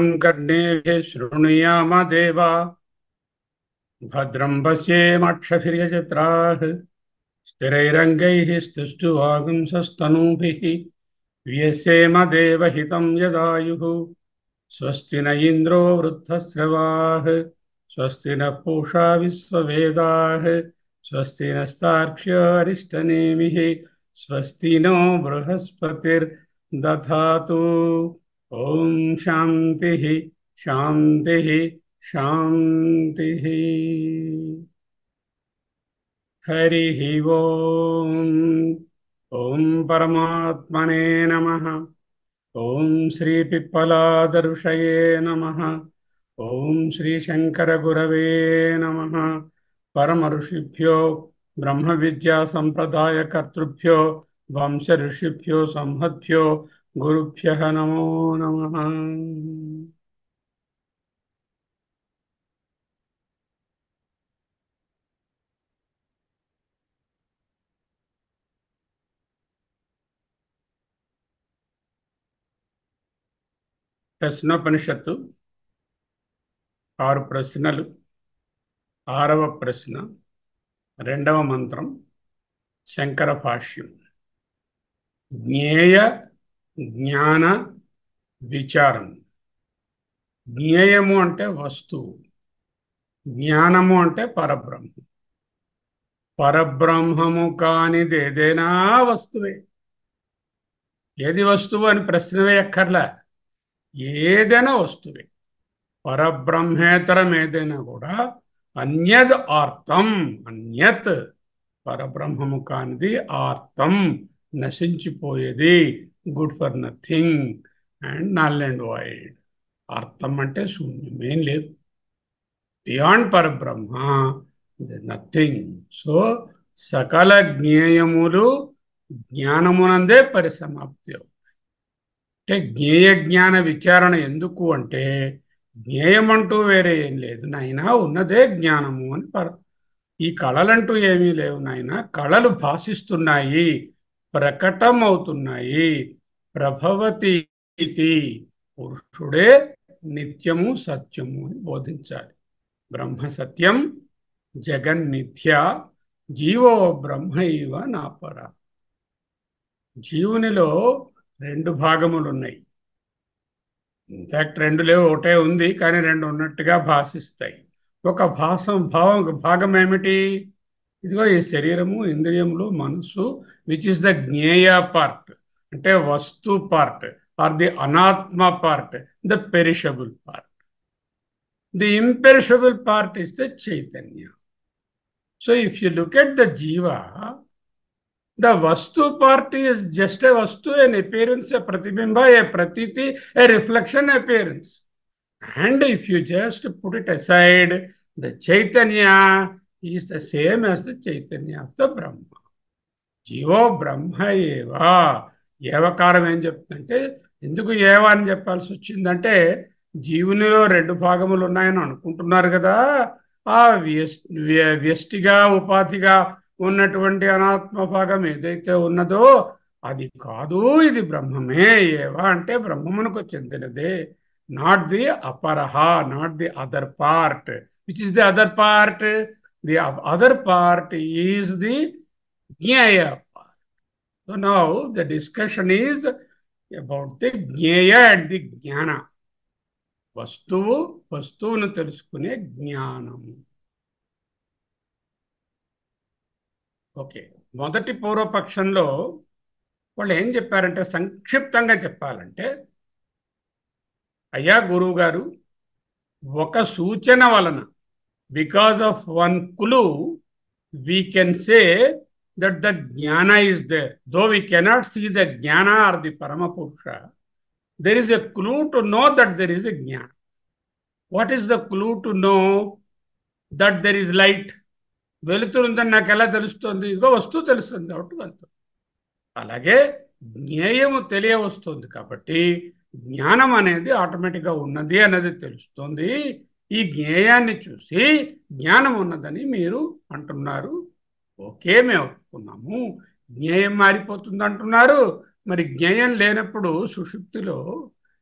भद्रं कर्णेभिः शृणुयाम देवा भद्रं पश्येमक्षभिर्यजत्राः स्थिरैरङ्गैः स्तुष्टुवागुंसस्तनूभिः व्यसेम देवहितं यदायुः स्वस्ति न इन्द्रो वृद्धस्रवाः स्वस्ति न पूषा विश्ववेदाः स्वस्ति नस्तार्क्ष्यरिष्टनेमिः स्वस्ति नो बृहस्पतिर्दधातु ॐ शान्तिः शान्तिः शान्तिः हरिः ॐ ॐ परमात्मने नमः ॐ श्रीपिप्पलादऋषये नमः ॐ श्रीशङ्करगुरवे नमः परमऋषिभ्यो ब्रह्मविद्यासम्प्रदायकर्तृभ्यो वंशऋषिभ्यो संहद्भ्यो गुरुभ्यः नमो नमः ప్రశ్నోపనిషత్తు ఆరు ప్రశ్నలు ఆరవ ప్రశ్న రెండవ మంత్రం శంకర భాష్యం జ్ఞేయ జ్ఞాన విచారం జ్ఞేయము అంటే వస్తువు జ్ఞానము అంటే పరబ్రహ్మం పరబ్రహ్మము కానిది ఏదైనా వస్తువే ఏది వస్తువు అని ప్రశ్న వేయక్కర్లా ఏదైనా వస్తువే పరబ్రహ్మేతరం ఏదైనా కూడా అన్యద్ ఆర్తం అన్యత్ పరబ్రహ్మము కానిది ఆర్తం నశించిపోయేది good for nothing and null and void అర్థం అంటే శూన్యం ఏం లేదు బియాండ్ పరబ్రహ్మ నథింగ్ సో సకల జ్ఞేయములు జ్ఞానమునందే పరిసమాప్తి అంటే జ్ఞేయ జ్ఞాన విచారణ ఎందుకు అంటే జ్ఞేయమంటూ వేరే ఏం లేదు నాయన ఉన్నదే జ్ఞానము అని పర ఈ కళలంటూ ఏమీ లేవు నాయన కళలు భాషిస్తున్నాయి ప్రకటమవుతున్నాయి ప్రభవతి పురుషుడే నిత్యము సత్యము అని బోధించాలి బ్రహ్మ సత్యం జగన్మిథ్య జీవో బ్రహ్మైవ నాపర జీవునిలో రెండు భాగములు ఉన్నాయి ఇన్ఫ్యాక్ట్ రెండు లేవు ఒకటే ఉంది కానీ రెండు ఉన్నట్టుగా భాషిస్తాయి ఒక భాషం భావం భాగం ఏమిటి ఇదిగో ఈ శరీరము ఇంద్రియములు మనసు విచ్ ఇస్ ద జ్ఞేయ పార్ట్ అంటే వస్తు పార్ట్ ఆర్ ది అనాత్మ part the perishable part the imperishable part is the చైతన్య so if you look at the జీవ The Vastu part is just a Vastu, an appearance, a Pratibimba, a Pratiti, a reflection appearance. And if you just put it aside, the Chaitanya is the same as the Chaitanya of the Brahma. జీవో బ్రహ్మ ఏవా ఏవకారం ఏం చెప్తుందంటే ఎందుకు ఏవా అని చెప్పాల్సి వచ్చిందంటే జీవునిలో రెండు భాగములు ఉన్నాయని అనుకుంటున్నారు కదా ఆ వ్యష్టిగా ఉపాధిగా ఉన్నటువంటి అనాత్మ భాగం ఏదైతే ఉన్నదో అది కాదు ఇది బ్రహ్మమే ఏవా అంటే బ్రహ్మమునకు చెందినదే నాట్ ది అపరహ not the other part which is the other part the other part is the జ్ఞేయ part so now the discussion is about the జ్ఞేయ అండ్ ది జ్ఞాన వస్తువు వస్తువును తెలుసుకునే జ్ఞానము ఓకే మొదటి పూర్వపక్షంలో వాళ్ళు ఏం చెప్పారంటే సంక్షిప్తంగా చెప్పాలంటే అయ్యా గురువు గారు ఒక సూచన వలన because of one clue we can say that the జ్ఞాన is there though we cannot see the జ్ఞాన ఆర్ ది పరమ పురుష there is a clue to know that there is a జ్ఞాన what is the clue to know that there is light వెలుతురుందని నాకు ఎలా తెలుస్తుంది ఇదిగో వస్తువు తెలుస్తుంది కాబట్టి వెళ్తుంది అలాగే జ్ఞేయము తెలియ వస్తుంది కాబట్టి జ్ఞానం అనేది ఆటోమేటిక్గా ఉన్నది అనేది తెలుస్తుంది ఈ జ్ఞేయాన్ని చూసి జ్ఞానం ఉన్నదని మీరు అంటున్నారు ఓకే మేము ఒప్పుకున్నాము జ్ఞేయం మారిపోతుంది అంటున్నారు మరి జ్ఞేయం లేనప్పుడు సుషుప్తిలో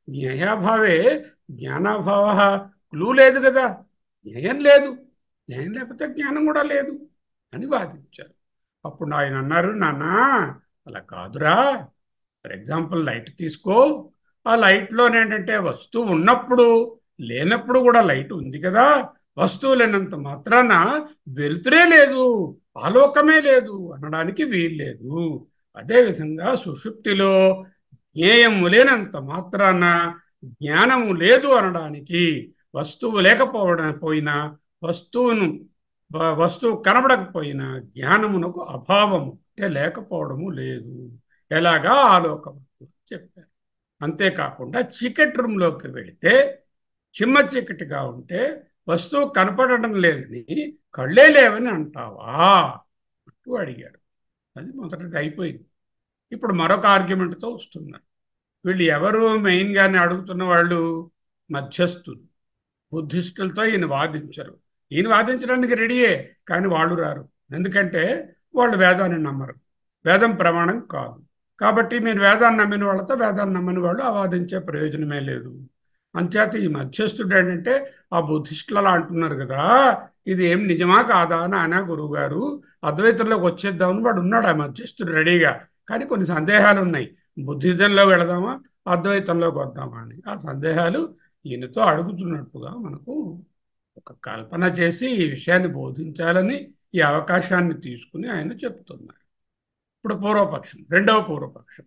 జ్ఞేయాభావే జ్ఞానాభావ క్లూ లేదు కదా జ్ఞేయం లేదు జ్ఞేయం లేకపోతే జ్ఞానం కూడా లేదు అని వాదించారు అప్పుడు ఆయన అన్నారు నాన్న అలా కాదురా ఫర్ ఎగ్జాంపుల్ లైట్ తీసుకో ఆ లైట్లో ఏంటంటే వస్తువు ఉన్నప్పుడు లేనప్పుడు కూడా లైట్ ఉంది కదా వస్తువు లేనంత మాత్రాన వెలుతురే లేదు ఆలోకమే లేదు అనడానికి వీల్లేదు అదేవిధంగా సుషుప్తిలో జ్ఞేయము లేనంత మాత్రాన జ్ఞానము లేదు అనడానికి వస్తువు లేకపోవడం పోయినా వస్తువును వ- వస్తువు కనబడకపోయినా జ్ఞానమునకు అభావము అంటే లేకపోవడము లేదు ఎలాగా ఆలోకం చెప్పారు అంతేకాకుండా చీకటి రూమ్లోకి వెళితే చిమ్మ చీకటిగా ఉంటే వస్తువు కనపడడం లేదని కళ్ళే లేవని అంటావా అంటూ అడిగారు అది మొదటిది అయిపోయింది ఇప్పుడు మరొక ఆర్గ్యుమెంట్తో వస్తున్నారు వీళ్ళు ఎవరు మెయిన్గానే అడుగుతున్న వాళ్ళు మధ్యస్థులు బుద్ధిస్టులతో ఈయన వాదించరు ఈయన వాదించడానికి రెడీయే కానీ వాళ్ళు రారు ఎందుకంటే వాళ్ళు వేదాన్ని నమ్మరు వేదం ప్రమాణం కాదు కాబట్టి మీరు వేదాన్ని నమ్మిన వాళ్ళతో వేదాన్ని నమ్మని వాళ్ళు ఆ వాదించే ప్రయోజనమే లేదు అంచేత ఈ మధ్యస్థుడు ఏంటంటే ఆ బుద్ధిస్టులు అలా అంటున్నారు కదా ఇది ఏం నిజమా కాదా అని ఆయన గురువు గారు అద్వైతంలోకి వచ్చేద్దామని వాడు ఉన్నాడు ఆ మధ్యస్థుడు రెడీగా కానీ కొన్ని సందేహాలు ఉన్నాయి బుద్ధిజంలో వెళదామా అద్వైతంలోకి వద్దామా అని ఆ సందేహాలు ఈయనతో అడుగుతున్నట్టుగా మనకు ఒక కల్పన చేసి ఈ విషయాన్ని బోధించాలని ఈ అవకాశాన్ని తీసుకుని ఆయన చెప్తున్నారు ఇప్పుడు పూర్వపక్షం రెండవ పూర్వపక్షం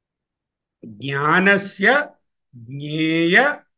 జ్ఞానస్య జ్ఞేయ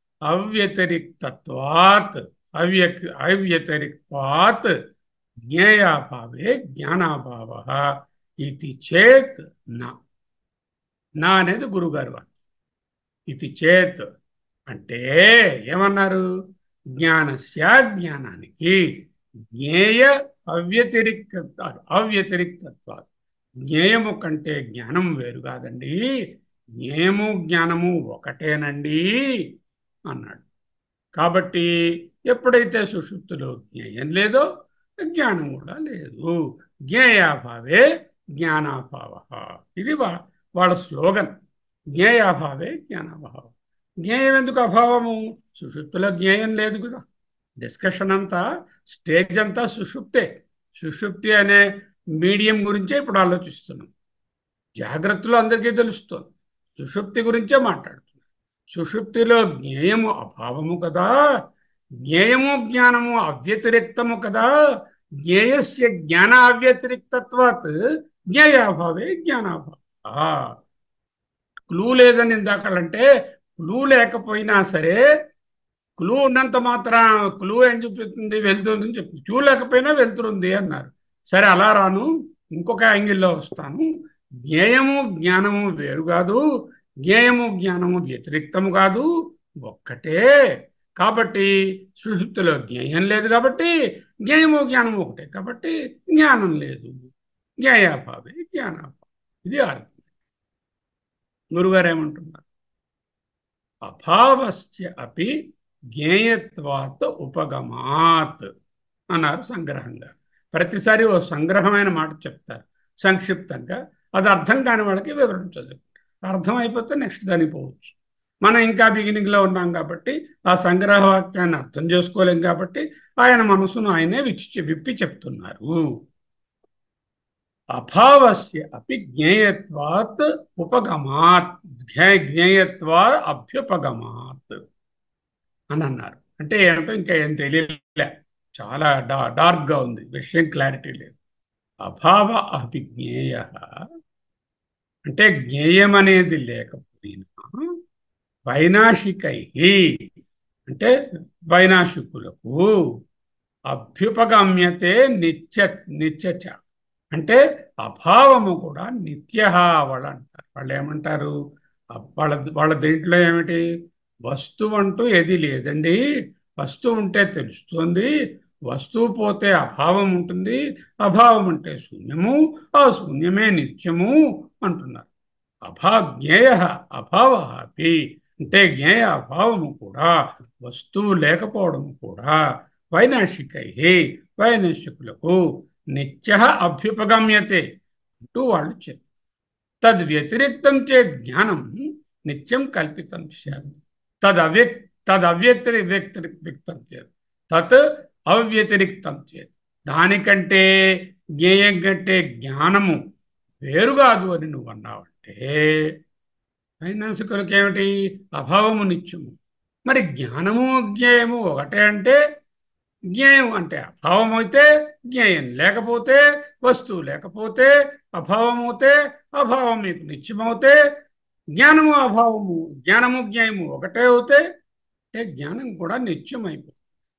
అవ్యతిరిక్తత్వాత్ అవ్య అవ్యతిరిక్తాత్ జ్ఞేయాభావే జ్ఞానాభావ ఇది చేత్ నా నా అనేది గురుగారు వాక్యం ఇది చేత్ అంటే ఏమన్నారు జ్ఞానస్య జ్ఞానానికి జ్ఞేయ అవ్యతిరిక్త అవ్యతిరిక్తత్వ జ్ఞేయము కంటే జ్ఞానం వేరు కాదండి జ్ఞేయము జ్ఞానము ఒకటేనండి అన్నాడు కాబట్టి ఎప్పుడైతే సుషుప్తిలో జ్ఞేయం లేదో జ్ఞానం కూడా లేదు జ్ఞేయాభావే జ్ఞానాభావ ఇది వా వాళ్ళ స్లోగన్ జ్ఞేయాభావే జ్ఞానాభావం జ్ఞేయం ఎందుకు అభావము సుషుప్తిలో జ్ఞేయం లేదు కదా డిస్కషన్ అంతా స్టేజ్ అంతా సుషుప్తే సుషుప్తి అనే మీడియం గురించే ఇప్పుడు ఆలోచిస్తున్నాం జాగ్రత్తలో అందరికీ తెలుస్తుంది సుషుప్తి గురించే మాట్లాడుతున్నాం సుషుప్తిలో జ్ఞేయము అభావము కదా జ్ఞేయము జ్ఞానము అవ్యతిరిక్తము కదా జ్ఞేయస్య జ్ఞాన అవ్యతిరిక్తత్వాత్ జ్ఞేయాభావే జ్ఞానాభావ క్లూ లేదని ఇందాకలంటే క్లూ లేకపోయినా సరే క్లూ ఉన్నంత మాత్రం క్లూ ఏం చూపిస్తుంది వెళ్తుంది చెప్పి క్లూ లేకపోయినా వెళ్తుంది అన్నారు సరే అలా రాను ఇంకొక యాంగిల్లో వస్తాను జ్ఞేయము జ్ఞానము వేరు కాదు జ్ఞేయము జ్ఞానము వ్యతిరిక్తము కాదు ఒక్కటే కాబట్టి సుషుప్తిలో జ్ఞేయం లేదు కాబట్టి జ్ఞేయము జ్ఞానము ఒకటే కాబట్టి జ్ఞానం లేదు జ్ఞేయాభావే జ్ఞానాభావం ఇది ఆర్గ్యుమెంట్ గురుగారు ఏమంటున్నారు అభావస్య అపి జ్ఞేయత్వాత్ ఉపగమాత్ అన్నారు సంగ్రహంగా ప్రతిసారి ఓ సంగ్రహమైన మాట చెప్తారు సంక్షిప్తంగా అది అర్థం కాని వాళ్ళకి వివరించదు అర్థం అయిపోతే నెక్స్ట్ దానికి పోవచ్చు మనం ఇంకా బిగినింగ్లో ఉన్నాం కాబట్టి ఆ సంగ్రహ వాక్యాన్ని అర్థం చేసుకోలేం కాబట్టి ఆయన మనసును ఆయనే విచ్చి విప్పి చెప్తున్నారు అభావస్య అపి జ్ఞేయత్వాత్ ఉపగమాత్ జ్ఞేయత్వా అభ్యుపగమాత్ అని అన్నారు అంటే ఏమిటో ఇంకా ఏం తెలియలే చాలా డా డార్క్గా ఉంది విషయం క్లారిటీ లేదు అభావ అభిజ్ఞేయ అంటే జ్ఞేయం అనేది లేకపోయినా వైనాశికై అంటే వైనాశికులకు అభ్యుపగమ్యతే నిత్య నిత్యచ అంటే అభావము కూడా నిత్య వాళ్ళు అంటారు వాళ్ళు ఏమంటారు వాళ్ళ వాళ్ళ దీంట్లో ఏమిటి వస్తువు అంటూ ఏది లేదండి వస్తువు ఉంటే తెలుస్తుంది వస్తువు పోతే అభావం ఉంటుంది అభావం అంటే శూన్యము ఆ శూన్యమే నిత్యము అంటున్నారు అభా జ్ఞేయ అభావ అపి అంటే జ్ఞేయ అభావము కూడా వస్తువు లేకపోవడము కూడా వైనాశికై వైనాశికులకు నిత్య అభ్యుపగమ్యతే అంటూ వాళ్ళు చెప్పారు తద్ వ్యతిరిక్తం చే జ్ఞానం నిత్యం కల్పితం శాంతి తద్ అవ్యక్ తద్ అవ్యతిరి వ్యక్తిరిక్తం చేత్ తత్ అవ్యతిరిక్తం చేత్ దానికంటే జ్ఞేయం కంటే జ్ఞానము వేరు కాదు అని నువ్వు అన్నావంటే ఫైనాన్సికల్కి ఏమిటి అభావము నిత్యము మరి జ్ఞానము జ్ఞేయము ఒకటే అంటే జ్ఞేయం అంటే అభావం అయితే జ్ఞేయం లేకపోతే వస్తువు లేకపోతే అభావం అవుతే అభావం మీకు నిత్యమవుతే జ్ఞానము అభావము జ్ఞానము జ్ఞేయము ఒకటే అవుతే అంటే జ్ఞానం కూడా నిత్యం అయిపోతుంది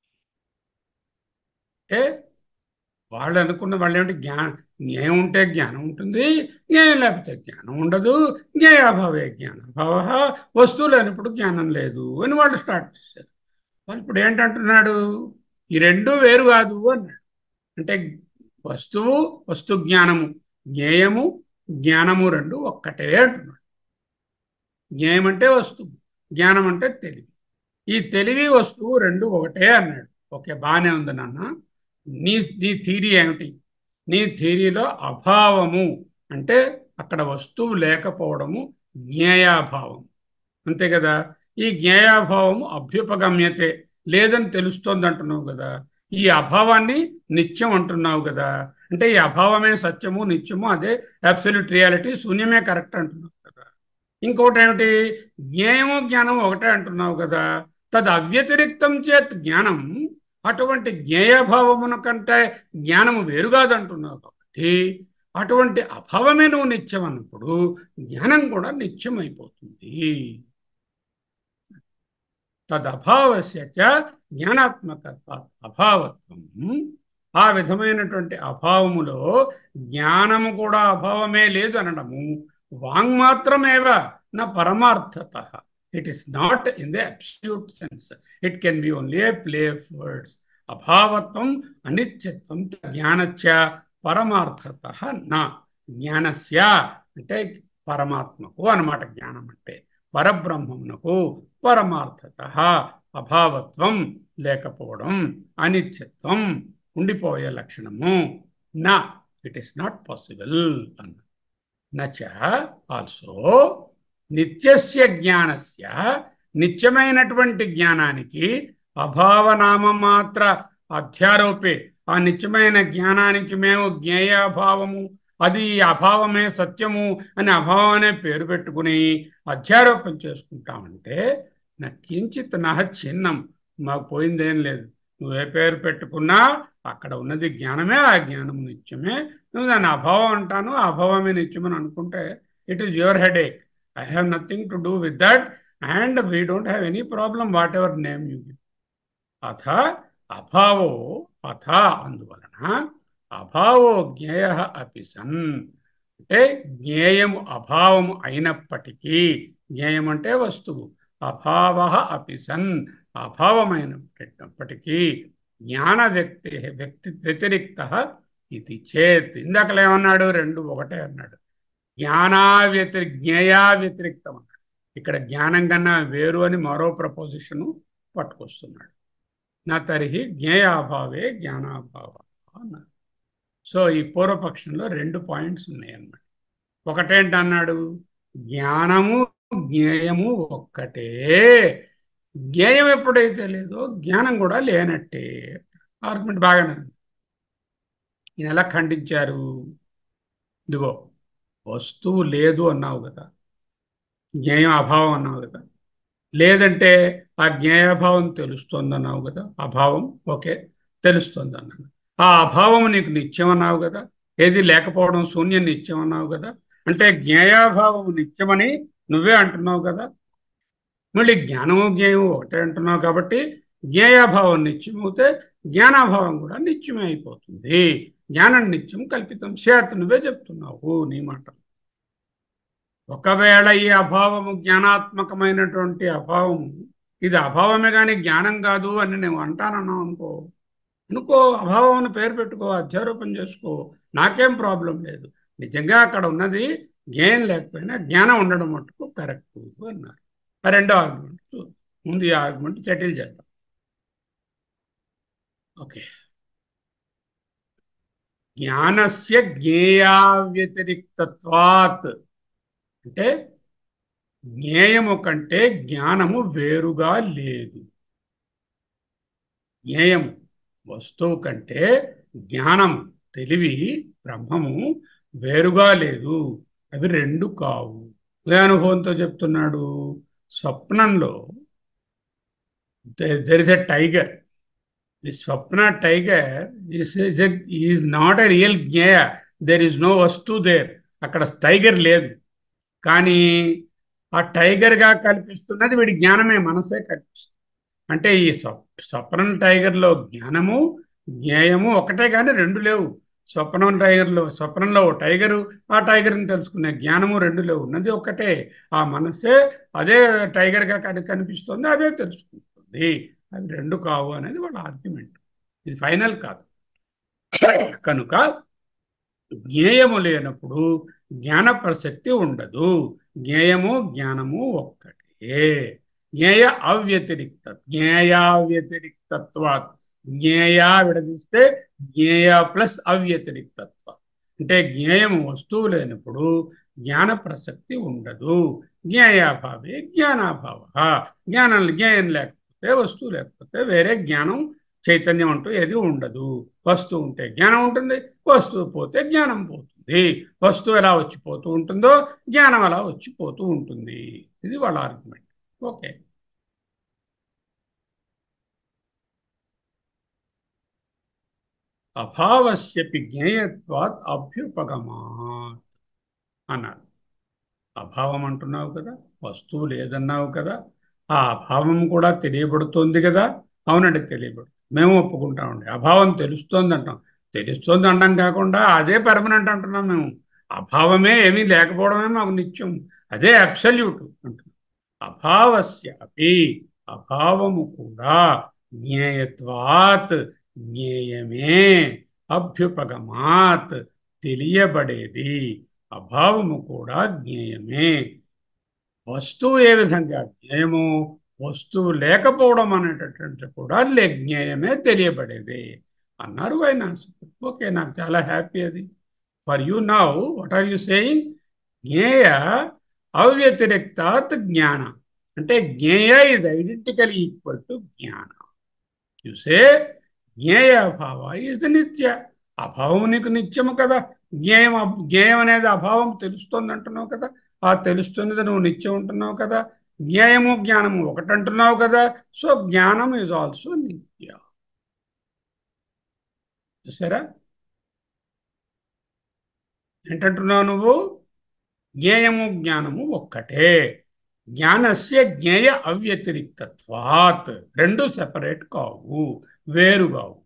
అంటే వాళ్ళు అనుకున్న వాళ్ళు ఏమిటి జ్ఞా జ్ఞేయం ఉంటే జ్ఞానం ఉంటుంది జ్ఞేయం లేకపోతే జ్ఞానం ఉండదు జ్ఞేయాభావే జ్ఞానభావ వస్తువు లేనప్పుడు జ్ఞానం లేదు అని వాళ్ళు స్టార్ట్ చేశారు వాళ్ళు ఇప్పుడు ఏంటంటున్నాడు ఈ రెండు వేరు కాదు అన్నాడు అంటే వస్తువు వస్తు జ్ఞానము జ్ఞేయము జ్ఞానము రెండు ఒక్కటే అంటున్నాడు జ్ఞేయం అంటే వస్తువు జ్ఞానం అంటే తెలివి ఈ తెలివి వస్తువు రెండు ఒకటే అన్నాడు ఓకే బాగానే ఉంది నాన్న నీ నీ థీరీ ఏమిటి నీ థీరీలో అభావము అంటే అక్కడ వస్తువు లేకపోవడము జ్ఞేయాభావం అంతే కదా ఈ జ్ఞేయాభావము అభ్యుపగమ్యతే లేదని తెలుస్తోంది అంటున్నావు కదా ఈ అభావాన్ని నిత్యం అంటున్నావు కదా అంటే ఈ అభావమే సత్యము నిత్యము అదే అబ్సల్యూట్ రియాలిటీ శూన్యమే కరెక్ట్ అంటున్నావు కదా ఇంకోటి ఏమిటి జ్ఞేయము జ్ఞానం ఒకటే అంటున్నావు కదా తద్ అవ్యతిరిక్తం చేత్ జ్ఞానం అటువంటి జ్ఞేయభావమున కంటే జ్ఞానము వేరుగాదంటున్నావు కాబట్టి అటువంటి అభావమే నువ్వు నిత్యం అన్నప్పుడు జ్ఞానం కూడా నిత్యం అయిపోతుంది తదభావస్య జ్ఞానాత్మక అభావత్వం ఆ విధమైనటువంటి అభావములో జ్ఞానము కూడా అభావమే లేదు అనడము వాంగ్మాత్రమేవ నా పరమార్థత it is not in the absolute sense it can be only a play of words అభావత్వం అనిత్యత్వం జ్ఞానస్య పరమార్థత నా జ్ఞానస్య అంటే పరమాత్మకు అనమాట జ్ఞానం అంటే పరబ్రహ్మమునకు పరమార్థత అభావత్వం లేకపోవడం అనిత్యత్వం ఉండిపోయే లక్షణము నా ఇట్ ఈస్ నాట్ పాసిబుల్ అన్న నచ ఆల్సో నిత్యస్య జ్ఞానస్య నిత్యమైనటువంటి జ్ఞానానికి అభావనామ మాత్ర అధ్యారోపే ఆ నిత్యమైన జ్ఞానానికి మేము జ్ఞేయాభావము అది అభావమే సత్యము అని అభావం అనే పేరు పెట్టుకుని అధ్యారోపణ చేసుకుంటామంటే నా కించిత్ నా చిన్నం మాకు పోయిందేం లేదు నువ్వు ఏ పేరు పెట్టుకున్నా అక్కడ ఉన్నది జ్ఞానమే ఆ జ్ఞానం నిత్యమే నువ్వు దాని అభావం అంటాను ఆ అభావమే నిత్యమని అనుకుంటే it is your headache I have nothing to do with that and we don't have any problem whatever name you అథ అభావో అథ అందువలన అభావో జ్ఞేయ అపి సన్ అంటే జ్ఞేయము అభావము అయినప్పటికీ జ్ఞేయం అంటే వస్తువు అభావ అపి సన్ అభావమైనప్పటికీ జ్ఞాన వ్యక్తి వ్యక్తి వ్యతిరిక్త ఇది చేత్ ఇందాకలు ఏమన్నాడు రెండు ఒకటే అన్నాడు జ్ఞానా వ్యతిరి జ్ఞేయా వ్యతిరిక్తం అన్నాడు ఇక్కడ జ్ఞానం కన్నా వేరు అని మరో ప్రపోజిషను పట్టుకొస్తున్నాడు నా తరిహి జ్ఞేయాభావే జ్ఞానాభావ అన్నాడు సో ఈ పూర్వపక్షంలో రెండు పాయింట్స్ ఉన్నాయన్నమాట ఒకటేంటన్నాడు జ్ఞానము జ్ఞేయము ఒక్కటే జ్ఞేయం ఎప్పుడైతే లేదో జ్ఞానం కూడా లేనట్టే ఆర్గ్యుమెంట్ బాగానే ఈయన ఎలా ఖండించారు ఇదిగో వస్తువు లేదు అన్నావు కదా జ్ఞేయం అభావం అన్నావు కదా లేదంటే ఆ జ్ఞేయాభావం తెలుస్తుంది అన్నావు కదా అభావం ఓకే తెలుస్తుంది అన్నాను ఆ అభావం నీకు నిత్యం అన్నావు కదా ఏది లేకపోవడం శూన్యం నిత్యం అన్నావు కదా అంటే జ్ఞేయాభావం నిత్యమని నువ్వే అంటున్నావు కదా మళ్ళీ జ్ఞానము జ్ఞేయము ఒకటే అంటున్నావు కాబట్టి జ్ఞేయాభావం నిత్యమవుతే జ్ఞానాభావం కూడా నిత్యమే అయిపోతుంది జ్ఞానం నిత్యం కల్పితం చేత నువ్వే చెప్తున్నావు నీ మాట ఒకవేళ ఈ అభావము జ్ఞానాత్మకమైనటువంటి అభావము ఇది అభావమే కానీ జ్ఞానం కాదు అని నేను అంటానన్నావు అనుకో అనుకో అభావం పేరు పెట్టుకో అధ్యారోపణ చేసుకో నాకేం ప్రాబ్లం లేదు నిజంగా అక్కడ ఉన్నది జ్ఞానం లేకపోయినా జ్ఞానం ఉండడం మటుకు కరెక్ట్ అన్నారు ఆ రెండో ఆర్గ్యుమెంట్ ముందు ఈ ఆర్గ్యుమెంట్ సెటిల్ చేద్దాం ఓకే జ్ఞానస్య జ్ఞేయా వ్యతిరిక్తత్వాత్ అంటే జ్ఞేయము కంటే జ్ఞానము వేరుగా లేదు జ్ఞేయము వస్తువు కంటే జ్ఞానము తెలివి బ్రహ్మము వేరుగా లేదు అవి రెండు కావు ఏ అనుభవంతో చెప్తున్నాడు స్వప్నంలో there is a tiger the స్వప్న tiger is not a real జ్ఞేయ దెర్ ఈజ్ నో వస్తు దేర్ అక్కడ టైగర్ లేదు కానీ ఆ టైగర్గా కల్పిస్తున్నది వీడి జ్ఞానమే మనసే కల్పిస్తుంది అంటే ఈ స్వప్నం టైగర్లో జ్ఞానము జ్ఞేయము ఒకటే కానీ రెండు లేవు స్వప్నం టైగర్లో స్వప్నంలో ఓ టైగరు ఆ టైగర్ని తెలుసుకునే జ్ఞానము రెండు లేవు ఉన్నది ఒకటే ఆ మనస్సే అదే టైగర్గా కనిపిస్తుంది అదే తెలుసుకుంటుంది అవి రెండు కావు అనేది వాళ్ళ ఆర్గ్యుమెంట్ ఇది ఫైనల్ కాదు కనుక జ్ఞేయము లేనప్పుడు జ్ఞాన ప్రసక్తి ఉండదు జ్ఞేయము జ్ఞానము ఒక్కటే జ్ఞేయ అవ్యతిరిక్త జ్ఞేయావ్యతిరిక్తత్వాత్ జ్ఞేయ విడదీస్తే జ్ఞేయ ప్లస్ అవ్యతిరిక్తత్వ అంటే జ్ఞేయము వస్తువు లేనప్పుడు జ్ఞాన ప్రసక్తి ఉండదు జ్ఞేయాభావే జ్ఞానాభావ జ్ఞానం జ్ఞేయం లేకపోతే వస్తువు లేకపోతే వేరే జ్ఞానం చైతన్యం అంటూ ఏది ఉండదు వస్తువు ఉంటే జ్ఞానం ఉంటుంది వస్తువు పోతే జ్ఞానం పోతుంది వస్తువు ఎలా వచ్చిపోతూ ఉంటుందో జ్ఞానం అలా వచ్చిపోతూ ఉంటుంది ఇది వాళ్ళ ఆర్గ్యుమెంట్ ఓకే అభావస్యపి జ్ఞేయత్వాత్ అభ్యుపగమాత్ అన్నారు అభావం అంటున్నావు కదా వస్తువు లేదన్నావు కదా ఆ అభావం కూడా తెలియబడుతోంది కదా అవునండి తెలియబడుతుంది మేము ఒప్పుకుంటామండి అభావం తెలుస్తోంది అంటాం తెలుస్తోంది అంటాం కాకుండా అదే పర్మనెంట్ అంటున్నాం మేము అభావమే ఏమీ లేకపోవడమే మాకు నిత్యం అదే అబ్సల్యూట్ అంటున్నాం అభావస్య అపి అభావము కూడా జ్ఞేయత్వాత్ జ్ఞేయమే అభ్యుపగమాత్ తెలియబడేది అభావము కూడా జ్ఞేయమే వస్తువు ఏ విధంగా జ్ఞేయము వస్తువు లేకపోవడం అనేటటువంటి కూడా లే జ్ఞేయమే తెలియబడేది అన్నారు వైనాశకుడు ఓకే నాకు చాలా హ్యాపీ అది for you now what are you saying జ్ఞేయ అవ్యతిరిక్తాత్ జ్ఞాన అంటే జ్ఞేయ ఇస్ ఐడెంటికల్ ఈక్వల్ టు జ్ఞాన చూసే జ్ఞేయ అభావ ఇది నిత్య అభావం నీకు నిత్యము కదా జ్ఞేయం జ్ఞేయం అనేది అభావం తెలుస్తుంది అంటున్నావు కదా ఆ తెలుస్తున్నది నువ్వు నిత్యం ఉంటున్నావు కదా జ్ఞేయము జ్ఞానము ఒకటంటున్నావు కదా సో జ్ఞానం ఈజ్ ఆల్సో నిత్య చూసారా ఏంటంటున్నావు నువ్వు జ్ఞేయము జ్ఞానము ఒక్కటే జ్ఞానస్య జ్ఞేయ అవ్యతిరిక్తత్వాత్ రెండు సెపరేట్ కావు వేరు కావు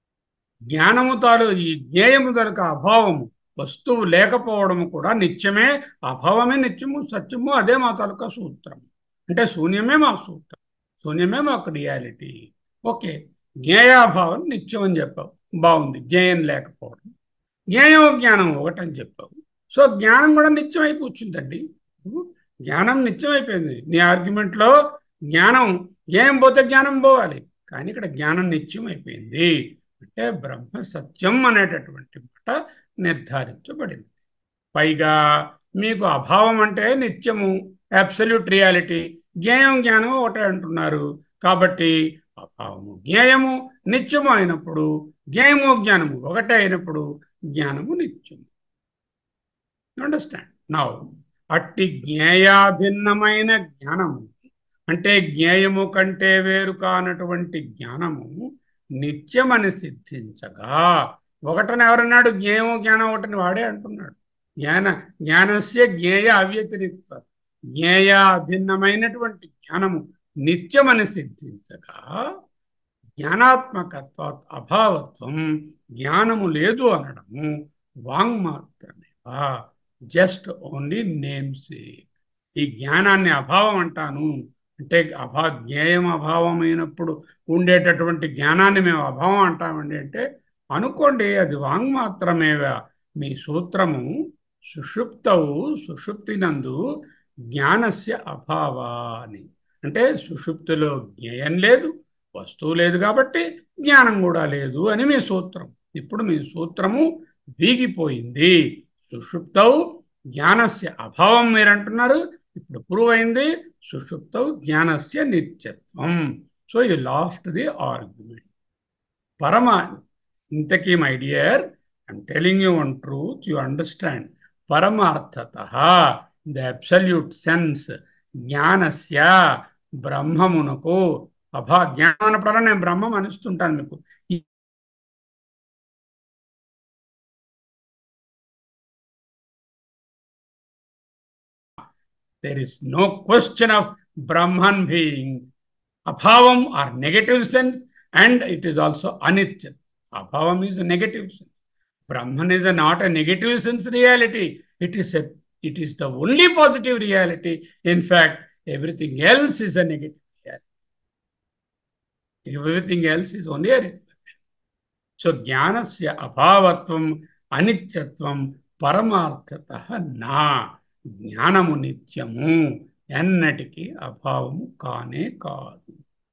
జ్ఞానము తాలు ఈ జ్ఞేయము తనక అభావము వస్తువు లేకపోవడము కూడా నిత్యమే అభావమే నిత్యము సత్యము అదే మా తాలూకా సూత్రం అంటే శూన్యమే మా సూత్రం శూన్యమే మాకు రియాలిటీ ఓకే జ్ఞేయాభావం నిత్యం అని చెప్పావు బాగుంది జ్ఞేయం లేకపోవడం జ్ఞేయం జ్ఞానం ఒకటని చెప్పావు సో జ్ఞానం కూడా నిత్యమై కూర్చుందండి జ్ఞానం నిత్యమైపోయింది నీ ఆర్గ్యుమెంట్లో జ్ఞానం జ్ఞేయం పోతే జ్ఞానం పోవాలి కానీ ఇక్కడ జ్ఞానం నిత్యం అయిపోయింది అంటే బ్రహ్మ సత్యం అనేటటువంటి మాట నిర్ధారించబడింది పైగా మీకు అభావం అంటే నిత్యము అబ్సల్యూట్ రియాలిటీ జ్ఞేయం జ్ఞానం ఒకటే అంటున్నారు కాబట్టి అభావము జ్ఞేయము నిత్యము అయినప్పుడు జ్ఞేయము జ్ఞానము ఒకటే అయినప్పుడు జ్ఞానము నిత్యము అండర్స్టాండ్ నౌ అట్టి జ్ఞేయాభిన్నమైన జ్ఞానము అంటే జ్ఞేయము కంటే వేరు కానటువంటి జ్ఞానము నిత్యమని సిద్ధించగా ఒకటని ఎవరన్నాడు జ్ఞేయము జ్ఞానం ఒకటని వాడే అంటున్నాడు జ్ఞాన జ్ఞానస్య జ్ఞేయ అవ్యతిరిక్త జ్ఞేయ అభిన్నమైనటువంటి జ్ఞానము నిత్యమని సిద్ధించగా జ్ఞానాత్మకత్వ అభావత్వం జ్ఞానము లేదు అనడము వాంగ్ మాత్రమేవా జస్ట్ ఓన్లీ నేమ్స్ ఈ జ్ఞానాన్ని అభావం అంటాను అంటే అభా జ్ఞేయం అభావమైనప్పుడు ఉండేటటువంటి జ్ఞానాన్ని మేము అభావం అంటామండి అంటే అనుకోండి అది వాంగ్ మాత్రమేవా మీ సూత్రము సుషుప్తవు సుషుప్తినందు జ్ఞానస్య అభావాని అంటే సుషుప్తిలో జ్ఞేయం లేదు వస్తువు లేదు కాబట్టి జ్ఞానం కూడా లేదు అని మీ సూత్రం ఇప్పుడు మీ సూత్రము వీగిపోయింది సుషుప్తవు జ్ఞానస్య అభావం మీరు అంటున్నారు ఇప్పుడు ప్రూవ్ అయింది సుషుప్త జ్ఞానస్య నిత్యత్వం so you lost the argument పరమ ఇంతకీ my dear I'm telling you one truth you understand పరమార్థత ద అబ్సల్యూట్ సెన్స్ జ్ఞానస్య బ్రహ్మమునకు అభా జ్ఞానం అన్నప్పుడల్లా నేను బ్రహ్మం అనిస్తుంటాను మీకు there is no question of Brahman being abhavam or negative sense, and it is also anitya. Abhavam is a negative sense. Brahman is a, not a negative sense reality. It is a it is the only positive reality. In fact, everything else is a negative reality. Everything else is only a reflection. So jnanasya abhavatvam anityatvam paramarthatah na. జ్ఞానము నిత్యము ఎన్నటికీ అభావము కానే కాదు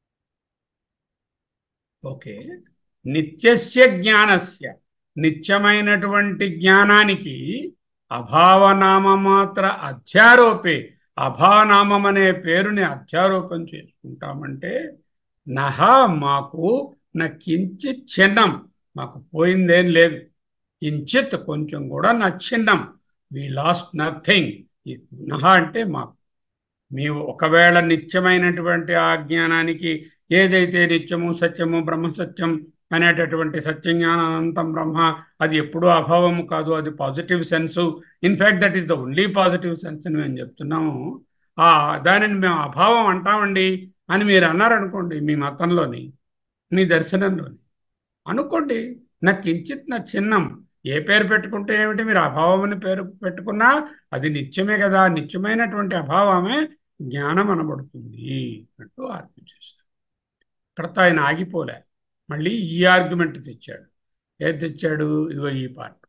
okay నిత్యస్య జ్ఞానస్య నిత్యమైనటువంటి జ్ఞానానికి అభావనామమాత్ర అధ్యారోపే అభావనామం అనే పేరుని అధ్యారోపం చేసుకుంటామంటే నహ మాకు నా కించిత్ చిన్నం మాకు పోయిందేం లేదు కించిత్ కొంచెం కూడా నా చిన్నం వి లాస్ట్ నథింగ్ నహ అంటే మాకు మేము ఒకవేళ నిత్యమైనటువంటి ఆ జ్ఞానానికి ఏదైతే నిత్యము సత్యము బ్రహ్మ సత్యం అనేటటువంటి సత్యజ్ఞానం అనంతం బ్రహ్మ అది ఎప్పుడూ అభావము కాదు అది positive sense in fact that is the only positive sense అని మేము చెప్తున్నాము ఆ దానిని మేము అభావం అంటామండి అని మీరు అన్నారనుకోండి మీ మతంలోని మీ దర్శనంలోని అనుకోండి నాకు కించిత్ నా చిన్నం ఏ పేరు పెట్టుకుంటే ఏమిటి మీరు అభావం అని పేరు పెట్టుకున్నా అది నిత్యమే కదా నిత్యమైనటువంటి అభావమే జ్ఞానం అనబడుతుంది అంటూ ఆర్గ్యూ చేశారు ఇక్కడతో ఆయన ఆగిపోలే మళ్ళీ ఈ ఆర్గ్యుమెంట్ తెచ్చాడు ఏది తెచ్చాడు ఇదిగో ఈ పార్ట్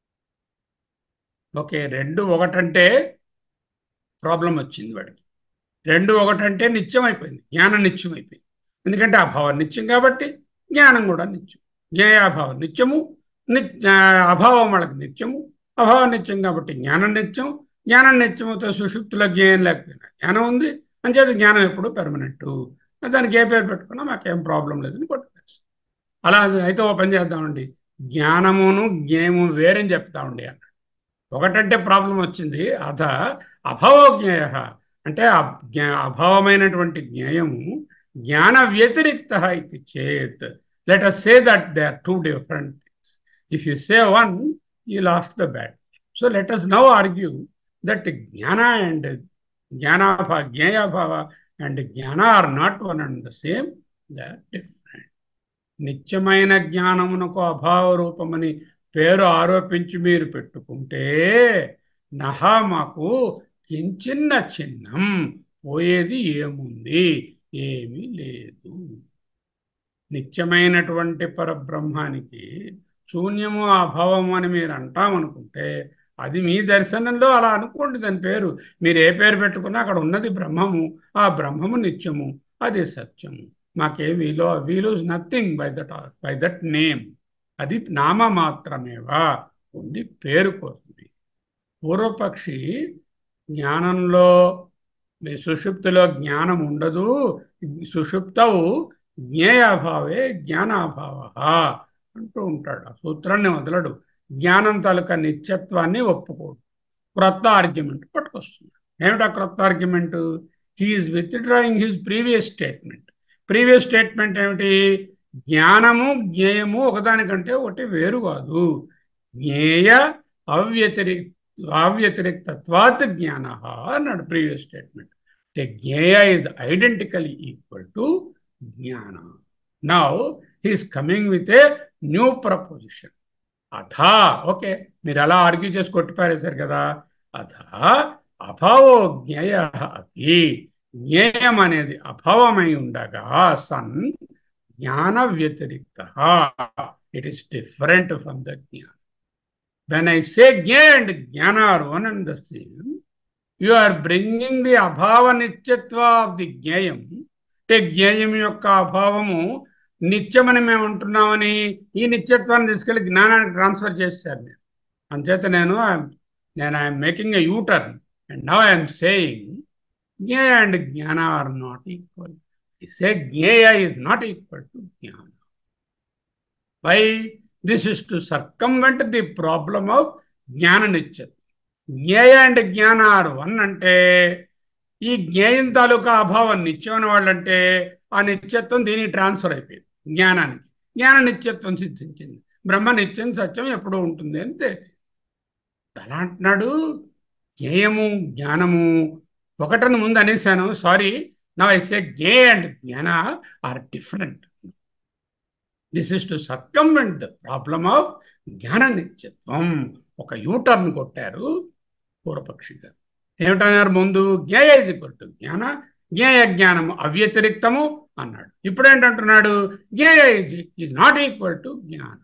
ఓకే రెండు ఒకటంటే ప్రాబ్లం వచ్చింది వాడికి రెండు ఒకటంటే నిత్యం అయిపోయింది జ్ఞానం నిత్యం అయిపోయింది ఎందుకంటే అభావం నిత్యం కాబట్టి జ్ఞానం కూడా నిత్యం జ్ఞేయాభావం నిత్యము అభావం వాళ్ళకి నిత్యము అభావం నిత్యం కాబట్టి జ్ఞానం నిత్యం జ్ఞానం నిత్యముతో సుషుప్తుల జ్ఞానం లేకపోయినా జ్ఞానం ఉంది అంచేత జ్ఞానం ఎప్పుడు పెర్మనెంట్ దానికి ఏ పేరు పెట్టుకున్నా మాకేం ప్రాబ్లం లేదని కొట్టుకోవచ్చు అలా అయితే ఓ పని చేద్దామండి జ్ఞానమును జ్ఞేయము వేరని చెప్తామండి అన్నాడు ఒకటంటే ప్రాబ్లం వచ్చింది అథ అభావజ్ఞేయ అంటే అభావమైనటువంటి జ్ఞేయము జ్ఞాన వ్యతిరిక్త ఇది చేత్ let us say that they are two different If you say one, you lost the battle. So let us now argue that jnana and jnanabhava, jnayabhava and jnana are not one and the same, they are different. నిత్యమైన జ్ఞానమునకు అభావ రూపమని పేరు ఆరోపించి మీరు పెట్టుకుంటే నహా మాకు కించిన్న చిన్నం పోయేది ఏముంది ఏమీ లేదు నిత్యమైనటువంటి పరబ్రహ్మానికి శూన్యము అభావము అని మీరు అంటామనుకుంటే అది మీ దర్శనంలో అలా అనుకోండి దాని పేరు మీరు ఏ పేరు పెట్టుకున్నా అక్కడ ఉన్నది బ్రహ్మము ఆ బ్రహ్మము నిత్యము అది సత్యము మాకే వీలో we lose nothing by that by that name అది నామ మాత్రమేవా ఉంది పేరు కోసింది పూర్వపక్షి జ్ఞానంలో సుషుప్తిలో జ్ఞానం ఉండదు సుషుప్తవు జ్ఞేయాభావే జ్ఞానాభావ అంటూ ఉంటాడు ఆ సూత్రాన్ని వదలడు జ్ఞానం తాలూకా నిత్యత్వాన్ని ఒప్పుకోడు క్రొత్త ఆర్గ్యుమెంట్ పట్టుకొస్తున్నాడు ఏమిటా క్రొత్త argument he is withdrawing his previous statement previous statement ఏమిటి జ్ఞానము జ్ఞేయము ఒకదానికంటే ఒకటి వేరు కాదు జ్ఞేయ అవ్యతిరిక్ అవ్యతిరిక్తత్వాత్ జ్ఞాన అన్నాడు ప్రీవియస్ స్టేట్మెంట్ అంటే జ్ఞేయ ఇస్ ఐడెంటికలీ ఈక్వల్ టు జ్ఞాన now he's coming with a new proposition అథా ఓకే మీరు అలా ఆర్గ్యూ చేసి కొట్టిపారేశారు కదా అథా అభావో జ్ఞేయ అపి జ్ఞేయం అనేది అభావమై ఉండగా సన్ జ్ఞాన వ్యతిరిక్త it is different from the జ్ఞాన వెన్ ఐ సే జ్ఞే అండ్ జ్ఞాన are one and the same you are bringing the అభావ నిత్యత్వ ఆఫ్ ది జ్ఞేయం అంటే జ్ఞేయం యొక్క అభావము నిత్యమని మేము ఉంటున్నామని ఈ నిత్యత్వాన్ని తీసుకెళ్లి జ్ఞానానికి ట్రాన్స్ఫర్ చేశారు నేను అంచేత నేను నేను I'm making a U turn and now I'm saying జ్ఞేయ అండ్ జ్ఞాన ఆర్ నాట్ ఈక్వల్ సే జ్ఞేయ ఈజ్ నాట్ ఈక్వల్ టు జ్ఞాన why this is to circumvent the problem of జ్ఞాన నిత్యత్వం జ్ఞేయ అండ్ జ్ఞాన ఆర్ వన్ అంటే ఈ జ్ఞేయం తాలూకా అభావం నిత్యం అని వాళ్ళంటే ఆ నిత్యత్వం దీనికి ట్రాన్స్ఫర్ అయిపోయింది జ్ఞానానికి జ్ఞాన నిత్యత్వం సిద్ధించింది బ్రహ్మ నిత్యం సత్యం ఎప్పుడూ ఉంటుంది అని తేలి అలా అంటున్నాడు జ్ఞేయము జ్ఞానము ఒకటని ముందు అనేసాను సారీ నా ఐసే జ్ఞే అండ్ జ్ఞాన are different this is to circumvent the problem of జ్ఞాన నిత్యత్వం ఒక యూటర్న్ కొట్టారు పూర్వపక్షి గారు ఏమిటన్నారు ముందు జ్ఞేయ ఇది కొట్టు జ్ఞాన జ్ఞేయ జ్ఞానము అవ్యతిరిక్తము అన్నాడు ఇప్పుడు ఏంటంటున్నాడు జ్ఞేయ ఈజ్ నాట్ ఈక్వల్ టు జ్ఞానం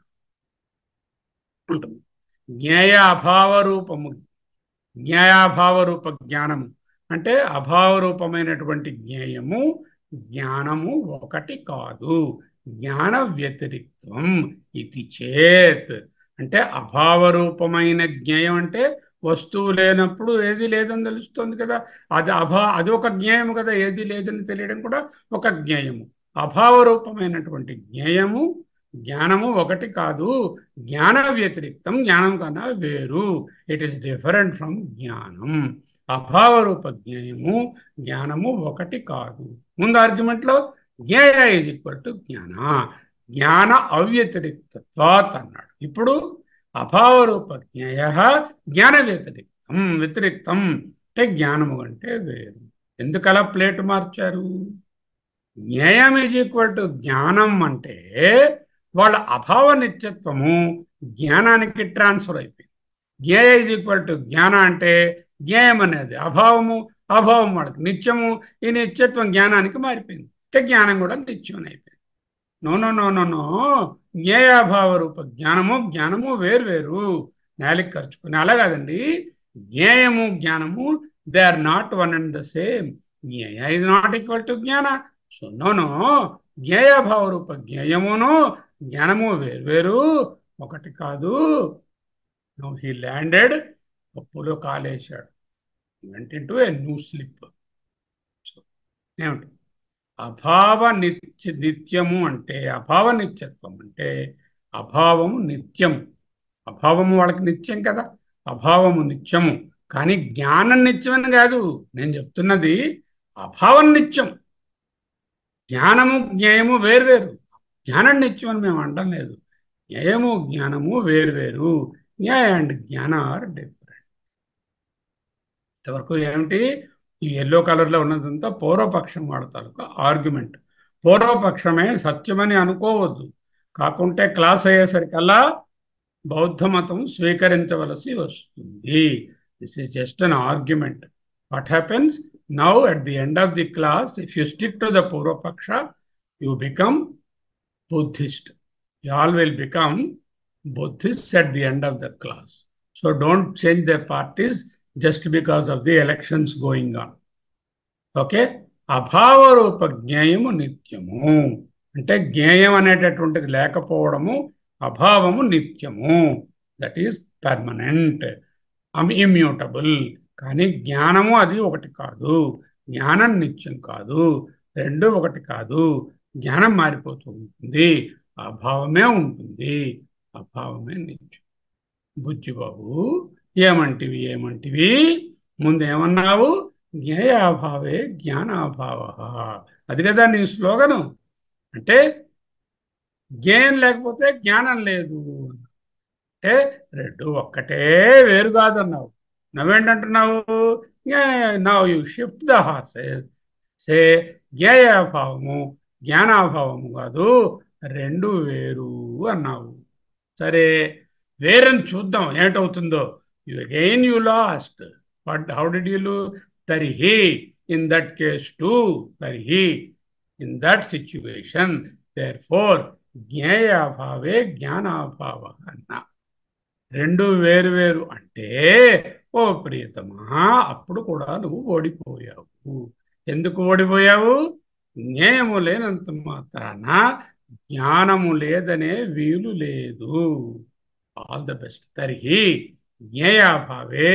ఉంటుంది జ్ఞేయ అభావ రూపము జ్ఞేయాభావ రూప జ్ఞానము అంటే అభావ రూపమైనటువంటి జ్ఞేయము జ్ఞానము ఒకటి కాదు జ్ఞాన వ్యతిరిక్తం ఇది చేత్ అంటే అభావ రూపమైన జ్ఞేయం అంటే వస్తువు లేనప్పుడు ఏది లేదని తెలుస్తుంది కదా అది అభా అది ఒక జ్ఞేయము కదా ఏది లేదని తెలియడం కూడా ఒక జ్ఞేయము అభావ రూపమైనటువంటి జ్ఞేయము జ్ఞానము ఒకటి కాదు జ్ఞాన వ్యతిరిక్తం జ్ఞానం కన్నా వేరు ఇట్ ఈస్ డిఫరెంట్ ఫ్రమ్ జ్ఞానం అభావ రూప జ్ఞేయము జ్ఞానము ఒకటి కాదు ముందు ఆర్గ్యుమెంట్లో జ్ఞేయ ఈజ్ ఈక్వల్ టు జ్ఞాన జ్ఞాన అవ్యతిరిక్తత్వాత్ అన్నాడు ఇప్పుడు అభావ రూప జ్ఞేయ జ్ఞాన వ్యతిరిక్తం వ్యతిరిక్తం అంటే జ్ఞానము అంటే వేరు ఎందుకలా ప్లేట్ మార్చారు జ్ఞేయం ఈజ్ ఈక్వల్ టు జ్ఞానం అంటే వాళ్ళ అభావ నిత్యత్వము జ్ఞానానికి ట్రాన్స్ఫర్ అయిపోయింది జ్ఞేయ ఈజ్ ఈక్వల్ టు జ్ఞాన అంటే జ్ఞేయం అనేది అభావము అభావం వాళ్ళకి నిత్యము ఈ నిత్యత్వం జ్ఞానానికి మారిపోయింది అంటే జ్ఞానం కూడా నిత్యం అయిపోయింది no no no no no జ్ఞేయాభావ రూప జ్ఞానము జ్ఞానము వేరు వేరు నేలకి ఖర్చుకుని అలా కాదండి జ్ఞేయము జ్ఞానము they are not one and the same జ్ఞేయ ఇస్ నాట్ ఈక్వల్ టు జ్ఞాన సో నో నో జ్ఞేయభావ రూప జ్ఞేయమును జ్ఞానము వేర్వేరు ఒకటి కాదు హీ ల్యాండెడ్ పప్పులో కాలేశాడు వెంట ఇంటూ ఏ న్యూ స్లిప్ ఏమిటి అభావ నిత్య నిత్యము అంటే అభావ నిత్యత్వం అంటే అభావము నిత్యం అభావము వాళ్ళకి నిత్యం కదా అభావము నిత్యము కానీ జ్ఞానం నిత్యమని కాదు నేను చెప్తున్నది అభావం నిత్యం జ్ఞానము జ్ఞేయము వేరువేరు జ్ఞానం నిత్యం అని మేము అనడం లేదు జ్ఞేయము జ్ఞానము వేరువేరు జ్ఞాయ అండ్ జ్ఞాన ఆర్ డిఫరెంట్ ఇంతవరకు ఏమిటి ఈ ఎల్లో కలర్లో ఉన్నదంతా పూర్వపక్షం వాడతారు ఆర్గ్యుమెంట్ పూర్వపక్షమే సత్యమని అనుకోవద్దు కాకుంటే క్లాస్ అయ్యేసరికల్లా బౌద్ధ మతం స్వీకరించవలసి వస్తుంది this is just an argument what happens now at the end of the class if you stick to the పూర్వపక్ష you become Buddhist you all will become Buddhist at the end of the class so don't change the parties just because of the elections going on okay అభావ రూప జ్ఞేయము నిత్యము అంటే జ్ఞేయం అనేటటువంటిది లేకపోవడము అభావము నిత్యము that is permanent immutable కానీ జ్ఞానము అది ఒకటి కాదు జ్ఞానం నిత్యం కాదు రెండు ఒకటి కాదు జ్ఞానం మారిపోతూ ఉంటుంది అభావమే ఉంటుంది అభావమే నిత్యం బుజ్జిబాబు ఏమంటివి ఏమంటివి ముందు ఏమన్నావు జ్ఞేయాభావే జ్ఞానాభావ అది కదా నీ స్లోగను అంటే జ్ఞేయం లేకపోతే జ్ఞానం లేదు అంటే రెండు ఒక్కటే వేరు కాదన్నావు నువ్వేంటంటున్నావు now you shift the horses say జ్ఞేయాభావము జ్ఞానాభావము కాదు రెండు వేరు అన్నావు సరే వేరని చూద్దాం ఏమిటవుతుందో you again you lost but how did you lose తరిహి ఇన్ దట్ కేస్ టు తరిహి in that situation therefore జ్ఞేయాభావే జ్ఞానాభావ అన్నా రెండు వేరు వేరు అంటే ఓ ప్రియతమా అప్పుడు కూడా నువ్వు ఓడిపోయావు ఎందుకు ఓడిపోయావు జ్ఞేయము లేనంత మాత్రాన జ్ఞానము లేదనే వీలు లేదు ఆల్ ద బెస్ట్ తరిహి జ్ఞేయాభావే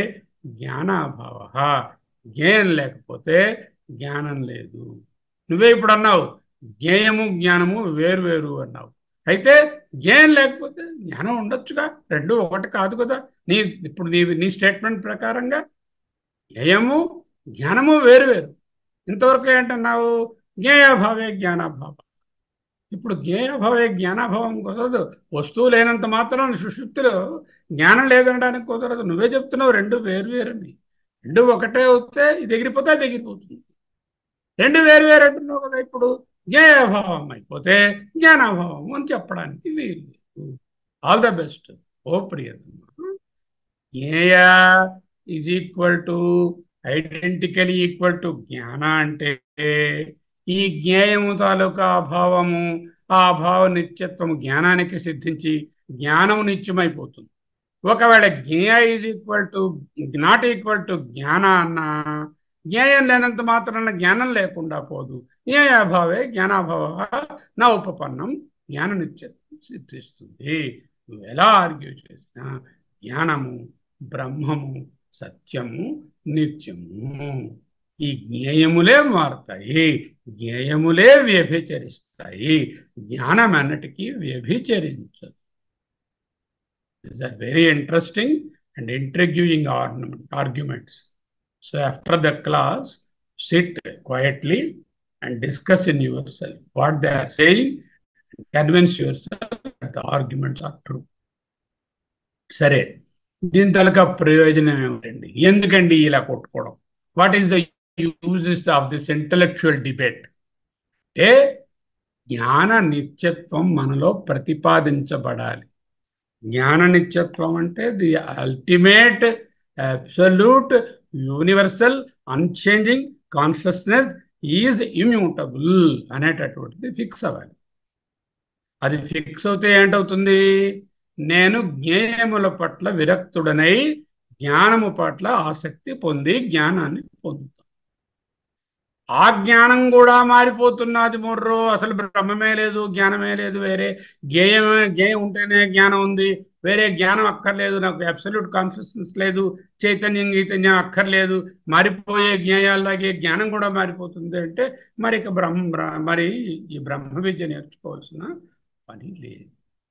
జ్ఞానాభావ జ్ఞేయం లేకపోతే జ్ఞానం లేదు నువ్వే ఇప్పుడు అన్నావు జ్ఞేయము జ్ఞానము వేరు వేరు అన్నావు అయితే జ్ఞేయం లేకపోతే జ్ఞానం ఉండొచ్చుగా రెండు ఒకటి కాదు కదా నీ ఇప్పుడు నీ నీ స్టేట్మెంట్ ప్రకారంగా జ్ఞేయము జ్ఞానము వేరు వేరు ఇంతవరకు ఏంటన్నావు జ్ఞేయభావే జ్ఞానాభావం ఇప్పుడు జ్ఞేయభావే జ్ఞానాభావం కుదరదు వస్తువు లేనంత మాత్రం సుషుప్తిలో జ్ఞానం లేదనడానికి కుదరదు నువ్వే చెప్తున్నావు రెండు వేరు వేరని రెండు ఒకటే వస్తే ఇది ఎగిరిపోతే అది ఎగిరిపోతుంది రెండు వేరు వేరు అంటున్నావు కదా ఇప్పుడు జ్ఞేయభావం అయిపోతే జ్ఞానాభావం అని చెప్పడానికి వీలు లేదు ఆల్ ద బెస్ట్ ఓ ప్రియతమ్మ జ్ఞేయ is equal to identically equal to జ్ఞాన అంటే ఈ జ్ఞేయము తాలూకా అభావము ఆ అభావ నిత్యత్వము జ్ఞానానికి సిద్ధించి జ్ఞానము నిత్యమైపోతుంది ఒకవేళ జ్ఞేయ is equal to not equal to జ్ఞాన అన్న జ్ఞేయం లేనంత మాత్రాన జ్ఞానం లేకుండా పోదు జ్ఞేయాభావే జ్ఞానాభావ నా ఉపపన్నం జ్ఞాన నిత్యత్వం సిద్ధిస్తుంది నువ్వు ఎలా ఆర్గ్యూ చేసినా జ్ఞానము బ్రహ్మము సత్యము నిత్యము ఈ జ్ఞేయములే మారుతాయి జ్ఞేయములే వ్యభిచరిస్తాయి జ్ఞానం అన్నటికీ వ్యభిచరించదు These are very interesting and intriguing ornament, arguments. So after the class, sit quietly and discuss in yourself what they are saying and convince yourself that the arguments are true. సరే దీని తలక ప్రయోజనం ఏమిటండి ఎందుకండి ఇలా కొట్టుకోవడం what is the uses of this intellectual debate అంటే జ్ఞాన నిత్యత్వం మనలో ప్రతిపాదించబడాలి జ్ఞాన నిత్యత్వం అంటే the ultimate absolute universal unchanging consciousness is immutable అనేటటువంటిది ఫిక్స్ అవ్వాలి అది ఫిక్స్ అవుతే ఏంటవుతుంది నేను జ్ఞేయముల పట్ల విరక్తుడనై జ్ఞానము పట్ల ఆసక్తి పొంది జ్ఞానాన్ని పొందుతాను ఆ జ్ఞానం కూడా మారిపోతున్నది మొర్రో అసలు బ్రహ్మమే లేదు జ్ఞానమే లేదు వేరే జ్ఞేయమే జ్ఞేయం ఉంటేనే జ్ఞానం ఉంది వేరే జ్ఞానం అక్కర్లేదు నాకు అబ్సల్యూట్ కాన్షియస్నెస్ లేదు చైతన్యం గీతన్యం అక్కర్లేదు మారిపోయే జ్ఞేయాలాగే జ్ఞానం కూడా మారిపోతుంది అంటే మరి ఇక బ్రహ్మ మరి ఈ బ్రహ్మ విద్య నేర్చుకోవాల్సిన పని లేదు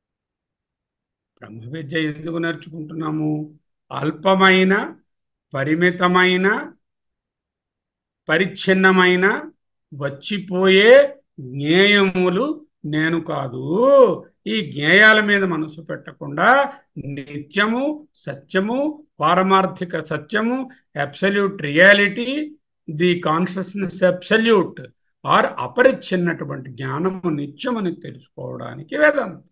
బ్రహ్మ విద్య ఎందుకు నేర్చుకుంటున్నాము అల్పమైన పరిమితమైన పరిచ్ఛిన్నమైన వచ్చిపోయే జ్ఞేయములు నేను కాదు ఈ జ్ఞేయాల మీద మనసు పెట్టకుండా నిత్యము సత్యము పారమార్థిక సత్యము absolute reality the consciousness absolute or అపరిచ్ఛిన్నటువంటి జ్ఞానము నిత్యమని తెలుసుకోవడానికి వేదాంతం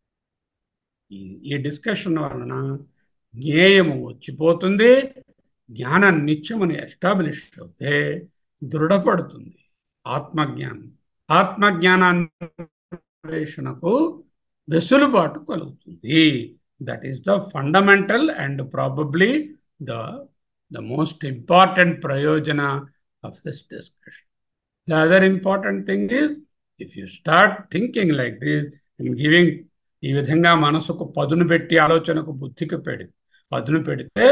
ఈ డిస్కషన్ వలన జ్ఞేయము వచ్చిపోతుంది జ్ఞానం నిత్యమని ఎస్టాబ్లిష్ అవుతే దృఢపడుతుంది ఆత్మజ్ఞానం ఆత్మజ్ఞానాన్వేషణకు వెసులుబాటు కలుగుతుంది that is the fundamental and probably the the most important ప్రయోజన of this discussion the other important thing is if you start thinking like this and giving ఈ విధంగా మనసుకు పదును పెట్టి ఆలోచనకు బుద్ధికి పెడి పదును పెడితే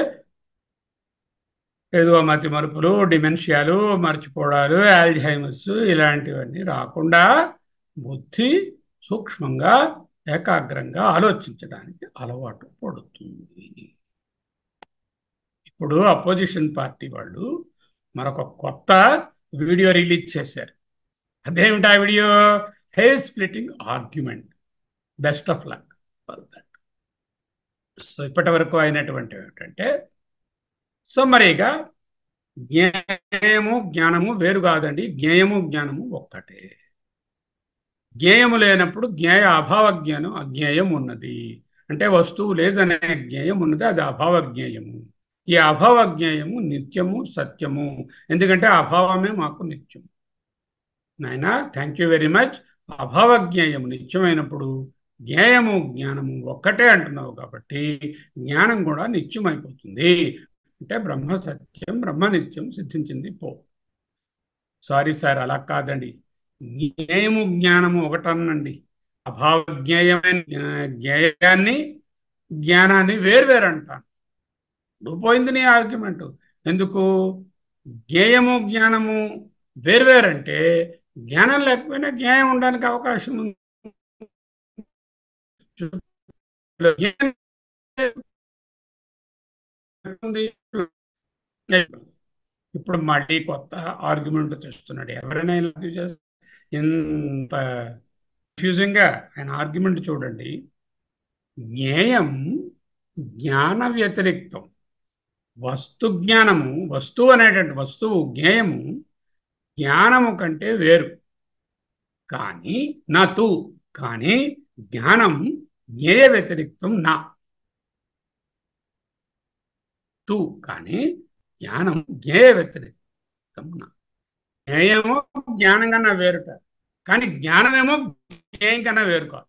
ఏదో మతి మరుపులు డిమెన్షియాలు మర్చిపోవడాలు ఆల్జైమర్స్ ఇలాంటివన్నీ రాకుండా బుద్ధి సూక్ష్మంగా ఏకాగ్రంగా ఆలోచించడానికి అలవాటు పడుతుంది ఇప్పుడు అపోజిషన్ పార్టీ వాళ్ళు మరొక కొత్త వీడియో రిలీజ్ చేశారు అదేమిటి ఆ video hair splitting argument best of luck for that so ఇప్పటి వరకు అయినటువంటి ఏమిటంటే సమ్మరీగా జ్ఞేయము జ్ఞానము వేరు కాదండి జ్ఞేయము జ్ఞానము ఒక్కటే జ్ఞేయము లేనప్పుడు జ్ఞేయ అభావ జ్ఞానం అజ్ఞేయం ఉన్నది అంటే వస్తువు లేదనే జ్ఞేయం ఉన్నది అది అభావ జ్ఞేయము ఈ అభావ జ్ఞేయము నిత్యము సత్యము ఎందుకంటే అభావమే మాకు నిత్యం నాయన థ్యాంక్ యూ వెరీ మచ్ అభావ జ్ఞేయము నిత్యమైనప్పుడు జ్ఞేయము జ్ఞానము ఒక్కటే అంటున్నావు కాబట్టి జ్ఞానం కూడా నిత్యమైపోతుంది అంటే బ్రహ్మ సత్యం బ్రహ్మ నిత్యం సిద్ధించింది పో సారీ సార్ అలా కాదండి జ్ఞేయము జ్ఞానము ఒకటనండి అభావ జ్ఞేయమైన జ్ఞేయాన్ని జ్ఞానాన్ని వేరువేరు అంటాను ఇప్పుడు పోయింది నీ ఆర్గ్యుమెంట్ ఎందుకు జ్ఞేయము జ్ఞానము వేర్వేరంటే జ్ఞానం లేకపోయినా జ్ఞానం ఉండడానికి అవకాశం ఉంది ఉంది. ఇప్పుడు మళ్ళీ కొత్త ఆర్గ్యుమెంట్ తెస్తున్నాడు ఎవరైనా ఇలా చేస్తే ఇంత కన్ఫ్యూజింగ్గా ఆయన ఆర్గ్యుమెంట్ చూడండి జ్ఞేయం జ్ఞాన వ్యతిరిక్తం వస్తు జ్ఞానము వస్తువు అనేటువంటి వస్తువు జ్ఞేయము జ్ఞానము కంటే వేరు కానీ నా తూ కానీ జ్ఞానం జ్ఞేయ వ్యతిరిక్తం నా తూ కానీ జ్ఞానం జ్ఞేయ వ్యతిరిక్తం నా జ్ఞేయమో జ్ఞానం కన్నా వేరుట కానీ జ్ఞానమేమో జ్ఞేయం కన్నా వేరు కాదు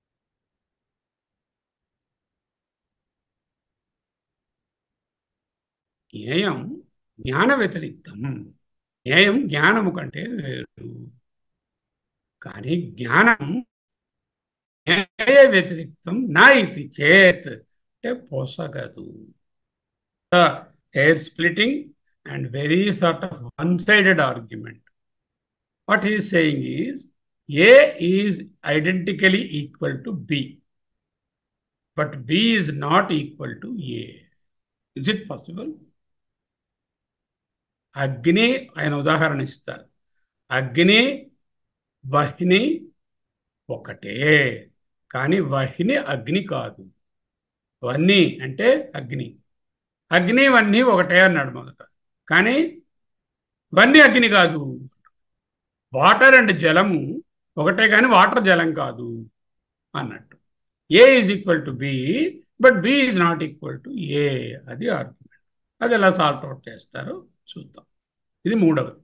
జ్ఞేయం జ్ఞాన వ్యతిరిక్తం జ్ఞేయం జ్ఞానము కంటే వేరు కానీ జ్ఞానం జ్ఞేయ వ్యతిరిక్తం నా ఇది చేత్ అంటే పోసగదు hair splitting and very sort of one sided argument what is saying is A is identically equal to B but B is not equal to A is it possible అగ్ని ఆయన ఉదాహరణ ఇస్తారు అగ్ని వహిని ఒకటే కానీ వహిని అగ్ని కాదు వన్ని అంటే అగ్ని అగ్ని వన్ని ఒకటే అన్నాడు మొదట కానీ వన్ని అగ్ని కాదు వాటర్ అండ్ జలము ఒకటే కానీ వాటర్ జలం కాదు అన్నట్టు A is equal to B but B is not equal to A అది ఆర్గ్యుమెంట్ అది ఎలా సాల్ట్ అవుట్ చేస్తారో చూద్దాం ఇది మూడవది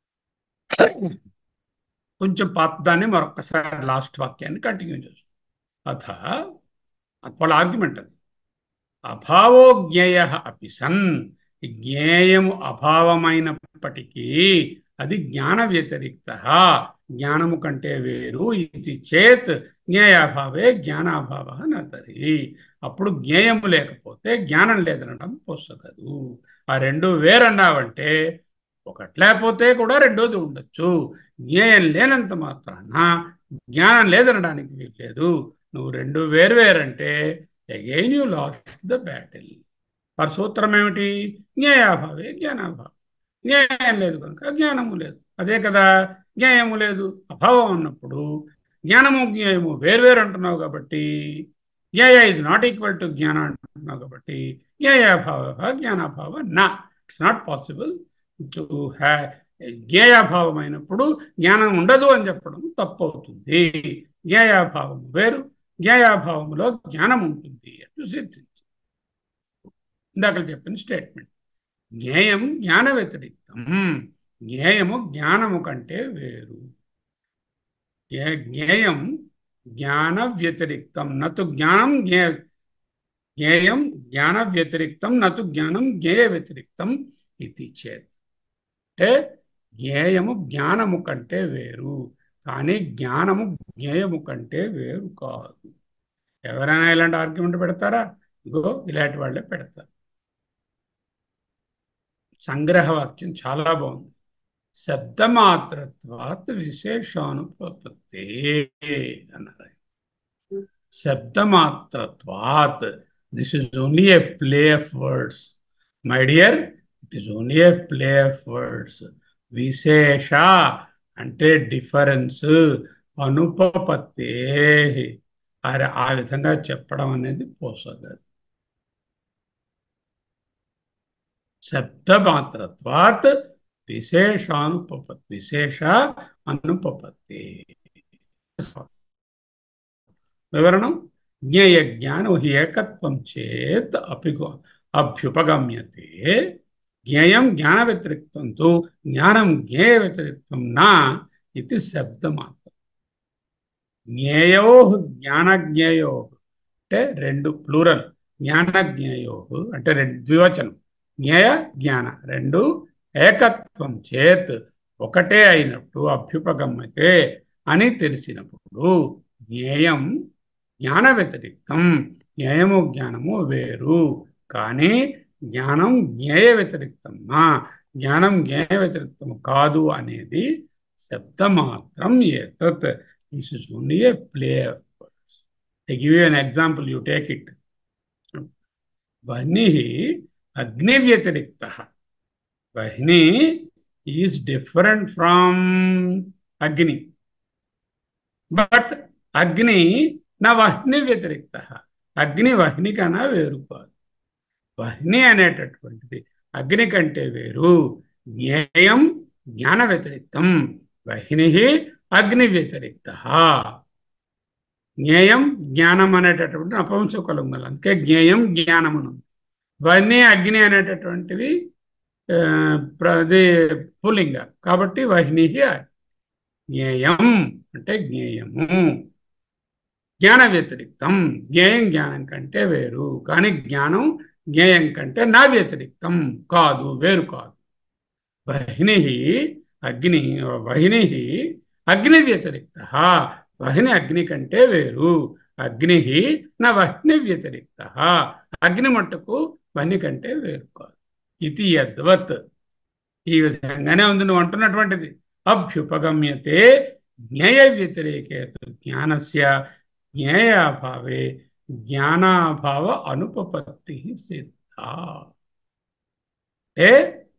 కొంచెం పాత దాన్ని మరొకసారి లాస్ట్ వాక్యాన్ని కంటిన్యూ చేస్తాం అథ వాళ్ళ ఆర్గ్యుమెంట్ అది అభావో జ్ఞేయ అపి సన్ జ్ఞేయము అభావమైనప్పటికీ అది జ్ఞాన వ్యతిరిక్త జ్ఞానము కంటే వేరు ఇది చేత్ జ్ఞేయాభావే జ్ఞానాభావ నతరి అప్పుడు జ్ఞేయము లేకపోతే జ్ఞానం లేదనడం పొసగదు ఆ రెండు వేరన్నావంటే ఒకటి లేకపోతే కూడా రెండోది ఉండొచ్చు జ్ఞేయం లేనంత మాత్రాన జ్ఞానం లేదనడానికి వీల్లేదు నువ్వు రెండు వేరు వేరంటే again you lost the battle వారి సూత్రం ఏమిటి జ్ఞేయాభావే జ్ఞానాభావం జ్ఞేయం లేదు కనుక జ్ఞానము లేదు అదే కదా జ్ఞేయము లేదు అభావం ఉన్నప్పుడు జ్ఞానము జ్ఞేయము వేర్వేరు అంటున్నావు కాబట్టి జ్ఞేయ ఇస్ నాట్ ఈక్వల్ టు జ్ఞాన అంటున్నావు కాబట్టి జ్ఞేయాభావ జ్ఞానాభావ నా ఇట్స్ నాట్ పాసిబుల్ టు హ్యా జ్ఞేయాభావం అయినప్పుడు జ్ఞానం ఉండదు అని చెప్పడం తప్పు అవుతుంది జ్ఞేయాభావం వేరు జ్ఞేయాభావంలో జ్ఞానం ఉంటుంది అని సిద్ధించి ఇందాక చెప్పిన స్టేట్మెంట్ జ్ఞేయం జ్ఞాన వ్యతిరిక్తం జ్ఞేయము జ్ఞానము కంటే వేరు జ్ఞేయం జ్ఞాన వ్యతిరిక్తం నతు జ్ఞానం జ్ఞే జ్ఞేయం జ్ఞాన వ్యతిరిక్తం నతు జ్ఞానం జ్ఞేయ వ్యతిరిక్తం ఇది చేత్ అంటే జ్ఞేయము జ్ఞానము కంటే వేరు కానీ జ్ఞానము జ్ఞేయము కంటే వేరు కాదు ఎవరైనా ఇలాంటి ఆర్గ్యుమెంట్ పెడతారా ఇగో ఇలాంటి వాళ్ళే పెడతారు సంగ్రహవాక్యం చాలా బాగుంది శబ్దమాత్రత్వాత్ విశేషానుపత్తే అన్నారు శబ్దమాత్రత్వాత్ this is only a play of words my dear it is only a play of words విశేష అంటే డిఫరెన్స్ అనుపపత్తే అరే ఆ విధంగా చెప్పడం అనేది పోసగదు శబ్దమాత్రత్వాత్ విశేషానుపపత్ విశేష అనుపపత్తి వివరణం జ్ఞేయ జ్ఞానం హి ఏకత్వం చేత్ అపిగో అభ్యుపగమ్యతే జ్ఞేయం జ్ఞాన వ్యతిరిక్తం తు జ్ఞానం జ్ఞేయ వ్యతిరిక్తం నా ఇది శబ్దమాత్రం జ్ఞేయో జ్ఞానజ్ఞేయో అంటే రెండు ప్లూరల్ జ్ఞానజ్ఞేయో అంటే రెండు ద్వివచనం జ్ఞేయ జ్ఞాన రెండు ఏకత్వం చేత్ ఒకటే అయినట్టు అభ్యుపగమ్యతే అని తెలిసినప్పుడు జ్ఞేయం జ్ఞాన వ్యతిరిక్తం జ్ఞేయము జ్ఞానము వేరు కానీ జ్ఞానం జ్ఞేయ వ్యతిరిక్తమా జ్ఞానం జ్ఞేయ వ్యతిరిక్తము కాదు అనేది శబ్దమాత్రం ఏతత్ this is only a play I give you an example, you take it. Vahni Agni Vyatiriktah. Vahni is different from Agni. But Agni na Vahni Vyatiriktah. అగ్ని వహ్ని కన్నా వేరు కాదు వహ్ని అనేటటువంటిది అగ్ని కంటే వేరు జ్ఞేయం జ్ఞాన వ్యతిరిక్తం వహ్ని అగ్ని వ్యతిరిక్త జ్ఞేయం జ్ఞానం అనేటటువంటి నపంసకులంగలు అందుకే జ్ఞేయం జ్ఞానం అని ఉంది వహ్ని అగ్ని అనేటటువంటివి ఆ, ప్రది పులింగ కాబట్టి వహ్ని జ్ఞేయం అంటే జ్ఞేయము జ్ఞాన వ్యతిరిక్తం జ్ఞేయం జ్ఞానం కంటే వేరు కానీ జ్ఞానం జ్ఞేయం కంటే నా వ్యతిరిక్తం కాదు వేరు కాదు వహిని అగ్ని వహిని అగ్ని వ్యతిరిక్త వహిని అగ్ని కంటే వేరు అగ్ని నా వహ్ని వ్యతిరిక్త అగ్ని మట్టుకు వహ్ని కంటే వేరు కాదు ఇది యద్వత్ ఈ విధంగానే ఉంది నువ్వు అంటున్నటువంటిది అభ్యుపగమ్యతే జ్ఞేయ వ్యతిరేకే జ్ఞానస్య జ్ఞేయాభావే జ్ఞానాభావ అనుపపత్తి సిద్ధ అంటే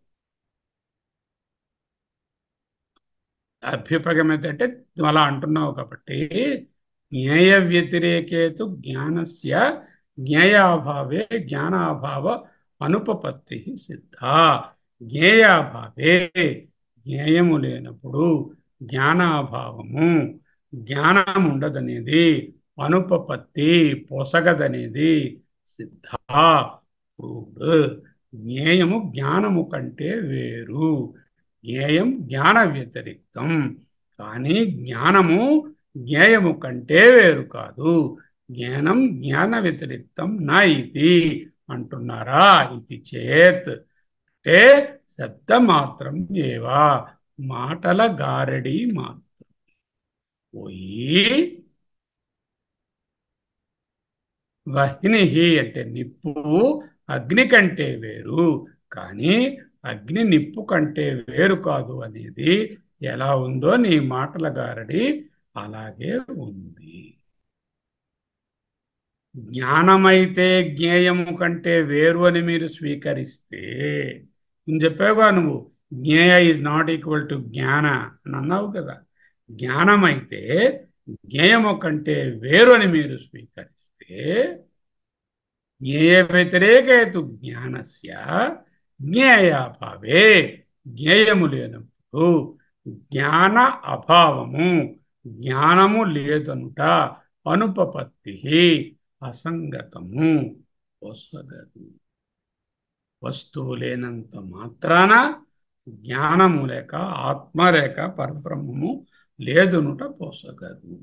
అభ్యుపగమ్యత అంటే నువ్వు అలా అంటున్నావు కాబట్టి జ్ఞేయ వ్యతిరేకేతు జ్ఞానస్య జ్ఞేయాభావే జ్ఞానాభావ అనుపపత్తి సిద్ధ జ్ఞేయాభావే జ్ఞేయము లేనప్పుడు జ్ఞానాభావము జ్ఞానం ఉండదనేది అనుపపత్తి పొసగదనేది సిద్ధ ప్రూవ్డ్ జ్ఞేయము జ్ఞానము కంటే వేరు జ్ఞేయం జ్ఞాన వ్యతిరిక్తం కానీ జ్ఞానము జ్ఞేయము కంటే వేరు కాదు జ్ఞానం జ్ఞాన వ్యతిరిక్తం నా ఇది అంటున్నారా ఇది చేత్ అంటే శబ్ద మాత్రం ఏవా మాటల గారడి మాత్రం పోయి వహిని అంటే నిప్పు అగ్ని కంటే వేరు కానీ అగ్ని నిప్పు కంటే వేరు కాదు అనేది ఎలా ఉందో నీ మాటల గారడి అలాగే ఉంది జ్ఞానమైతే జ్ఞేయము కంటే వేరు అని మీరు స్వీకరిస్తే నేను చెప్పావుగా నువ్వు జ్ఞేయ ఈజ్ నాట్ ఈక్వల్ టు జ్ఞాన అని అన్నావు కదా జ్ఞానమైతే జ్ఞేయము కంటే వేరు అని మీరు స్వీకరిస్తే జ్ఞేయ వ్యతిరేకేతు జ్ఞానస్య జ్ఞేయాభావే జ్ఞేయము లేనప్పుడు జ్ఞాన అభావము జ్ఞానము లేదనుట అనుపపత్తి అసంగతము వసగదు వస్తువు లేనంత మాత్రాన జ్ఞానము లేక ఆత్మ లేక పరబ్రహ్మము లేదునుట పోసగదు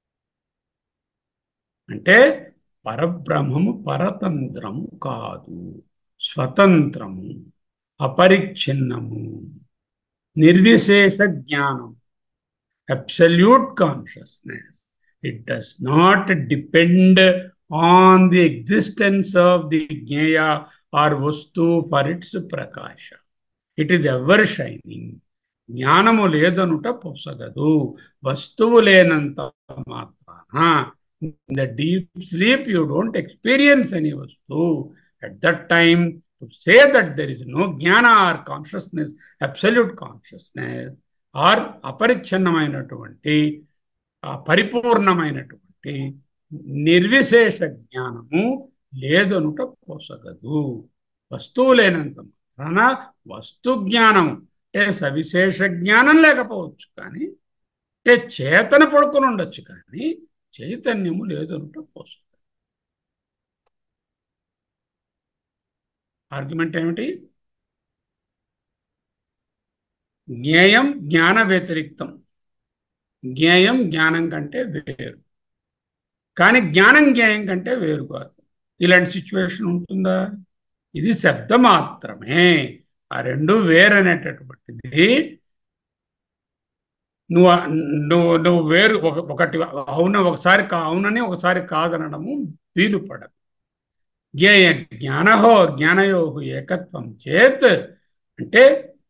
అంటే పరబ్రహ్మము పరతంత్రము కాదు స్వతంత్రము అపరిచ్ఛిన్నము నిర్విశేష జ్ఞానం absolute consciousness it does not depend on the existence of the జ్ఞేయ ఆర్ వస్తు ఫర్ ఇట్స్ ప్రకాశ ఇట్ ఈజ్ ఎవర్ షైనింగ్ జ్ఞానము లేదనుట పొసగదు వస్తువు లేనంత మాత్రాన in the deep sleep you don't experience any వస్తువు at that time to say that there is no జ్ఞాన or consciousness absolute consciousness or అపరిచ్ఛిన్నమైనటువంటి పరిపూర్ణమైనటువంటి నిర్విశేష జ్ఞానము లేదనుట పోసగదు వస్తువు లేనంత మాత్రాన వస్తు జ్ఞానం అంటే సవిశేష జ్ఞానం లేకపోవచ్చు కానీ అంటే చేతన పడుకుని ఉండొచ్చు కానీ చైతన్యము లేదనుట పోసగదు ఆర్గ్యుమెంట్ ఏమిటి జ్ఞేయం జ్ఞాన వ్యతిరిక్తం జ్ఞేయం జ్ఞానం కంటే వేరు కానీ జ్ఞానం జ్ఞేయం కంటే వేరు కాదు ఇలాంటి సిచ్యువేషన్ ఉంటుందా ఇది శబ్ద మాత్రమే ఆ రెండు వేరనేటటువంటిది నువ్వు నువ్వు నువ్వు వేరు ఒక ఒకటి అవున ఒకసారి అవునని ఒకసారి కాదనడము వీలు పడదు జ్ఞేయ జ్ఞానహో జ్ఞానయో ఏకత్వం చేత్ అంటే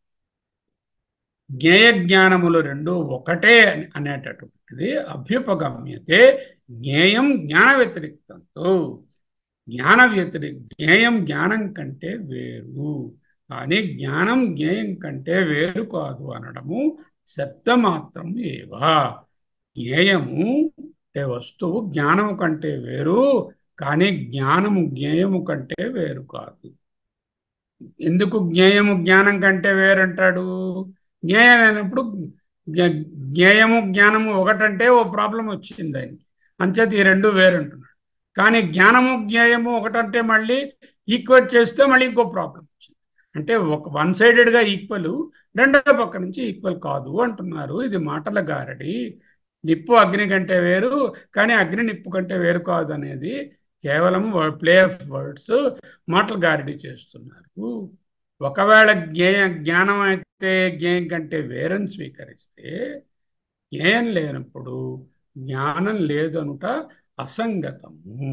జ్ఞేయ జ్ఞానములు రెండు ఒకటే అని- అనేటటువంటిది అభ్యుపగమ్యతే జ్ఞేయం జ్ఞాన వ్యతిరిక్తంతో జ్ఞాన వ్యతిరేక జ్ఞేయం జ్ఞానం కంటే వేరు కానీ జ్ఞానం జ్ఞేయం కంటే వేరు కాదు అనడము శబ్దమాత్రం ఏవా జ్ఞేయము అంటే వస్తువు జ్ఞానము కంటే వేరు కానీ జ్ఞానము జ్ఞేయము కంటే వేరు కాదు ఎందుకు జ్ఞేయము జ్ఞానం కంటే వేరంటాడు జ్ఞేయం అయినప్పుడు జ్ఞ- జ్ఞేయము జ్ఞానము ఒకటంటే ఓ ప్రాబ్లం వచ్చింది ఆయనకి అంచేత ఈ రెండు వేరంటున్నాడు కానీ జ్ఞానము జ్ఞేయము ఒకటంటే మళ్ళీ ఈక్వేట్ చేస్తే మళ్ళీ ఇంకో ప్రాబ్లం వచ్చింది అంటే ఒక వన్ సైడెడ్గా ఈక్వల్ రెండో పక్క నుంచి ఈక్వల్ కాదు అంటున్నారు ఇది మాటల గారడి నిప్పు అగ్ని కంటే వేరు కానీ అగ్ని నిప్పు కంటే వేరు కాదు అనేది కేవలం ప్లే ఆఫ్ వర్డ్స్ మాటల గారడి చేస్తున్నారు ఒకవేళ జ్ఞేయ జ్ఞానం అయితే జ్ఞేయం కంటే వేరని స్వీకరిస్తే జ్ఞేయం లేనప్పుడు జ్ఞానం లేదనుట అసంగతము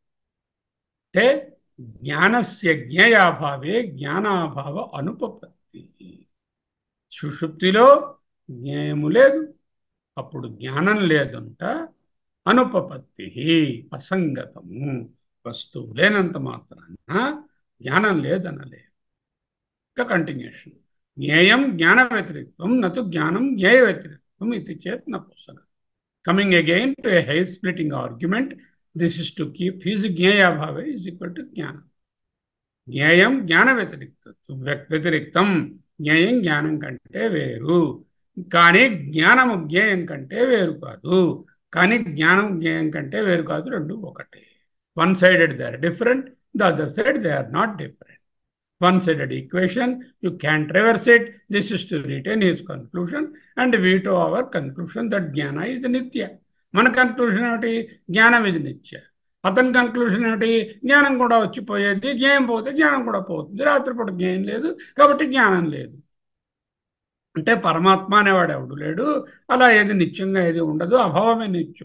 అంటే జ్ఞానస్య జ్ఞేయాభావే జ్ఞానాభావ అనుపపత్తి సుషుప్తిలో జ్ఞేయము లేదు అప్పుడు జ్ఞానం లేదనుట అనుపపత్తి అసంగతము వస్తువు లేనంత మాత్రాన జ్ఞానం లేదనలే ఇంకా కంటిన్యూషన్ జ్ఞేయం జ్ఞాన వ్యతిరిక్తం నతు జ్ఞానం జ్ఞేయ వ్యతిరిక్తం ఇది చేత్ న పుస్తక coming again to a hair splitting argument this is to keep his జ్ఞేయాభావే ఈజ్ ఈక్వల్ టు జ్ఞానం జ్ఞేయం జ్ఞాన వ్యతిరిక్త వ్యతిరిక్తం జ్ఞేయం జ్ఞానం కంటే వేరు కానీ జ్ఞానము జ్ఞేయం కంటే వేరు కాదు కానీ జ్ఞానం జ్ఞేయం కంటే వేరు కాదు రెండు ఒకటే one sided they are different the other side they are not different one sided equation you can reverse it this is to retain his conclusion and we to our conclusion that జ్ఞాన is నిత్య మన conclusion ఏమిటి జ్ఞానం ఇది నిత్య అతని conclusion ఏమిటి జ్ఞానం కూడా వచ్చిపోయేది జ్ఞానం పోతే జ్ఞానం కూడా పోతుంది రాత్రిపూట జ్ఞానం లేదు కాబట్టి జ్ఞానం లేదు అంటే పరమాత్మ అనేవాడు ఎవడు లేడు అలా ఏది నిత్యంగా ఏది ఉండదు అభావమే నిత్యం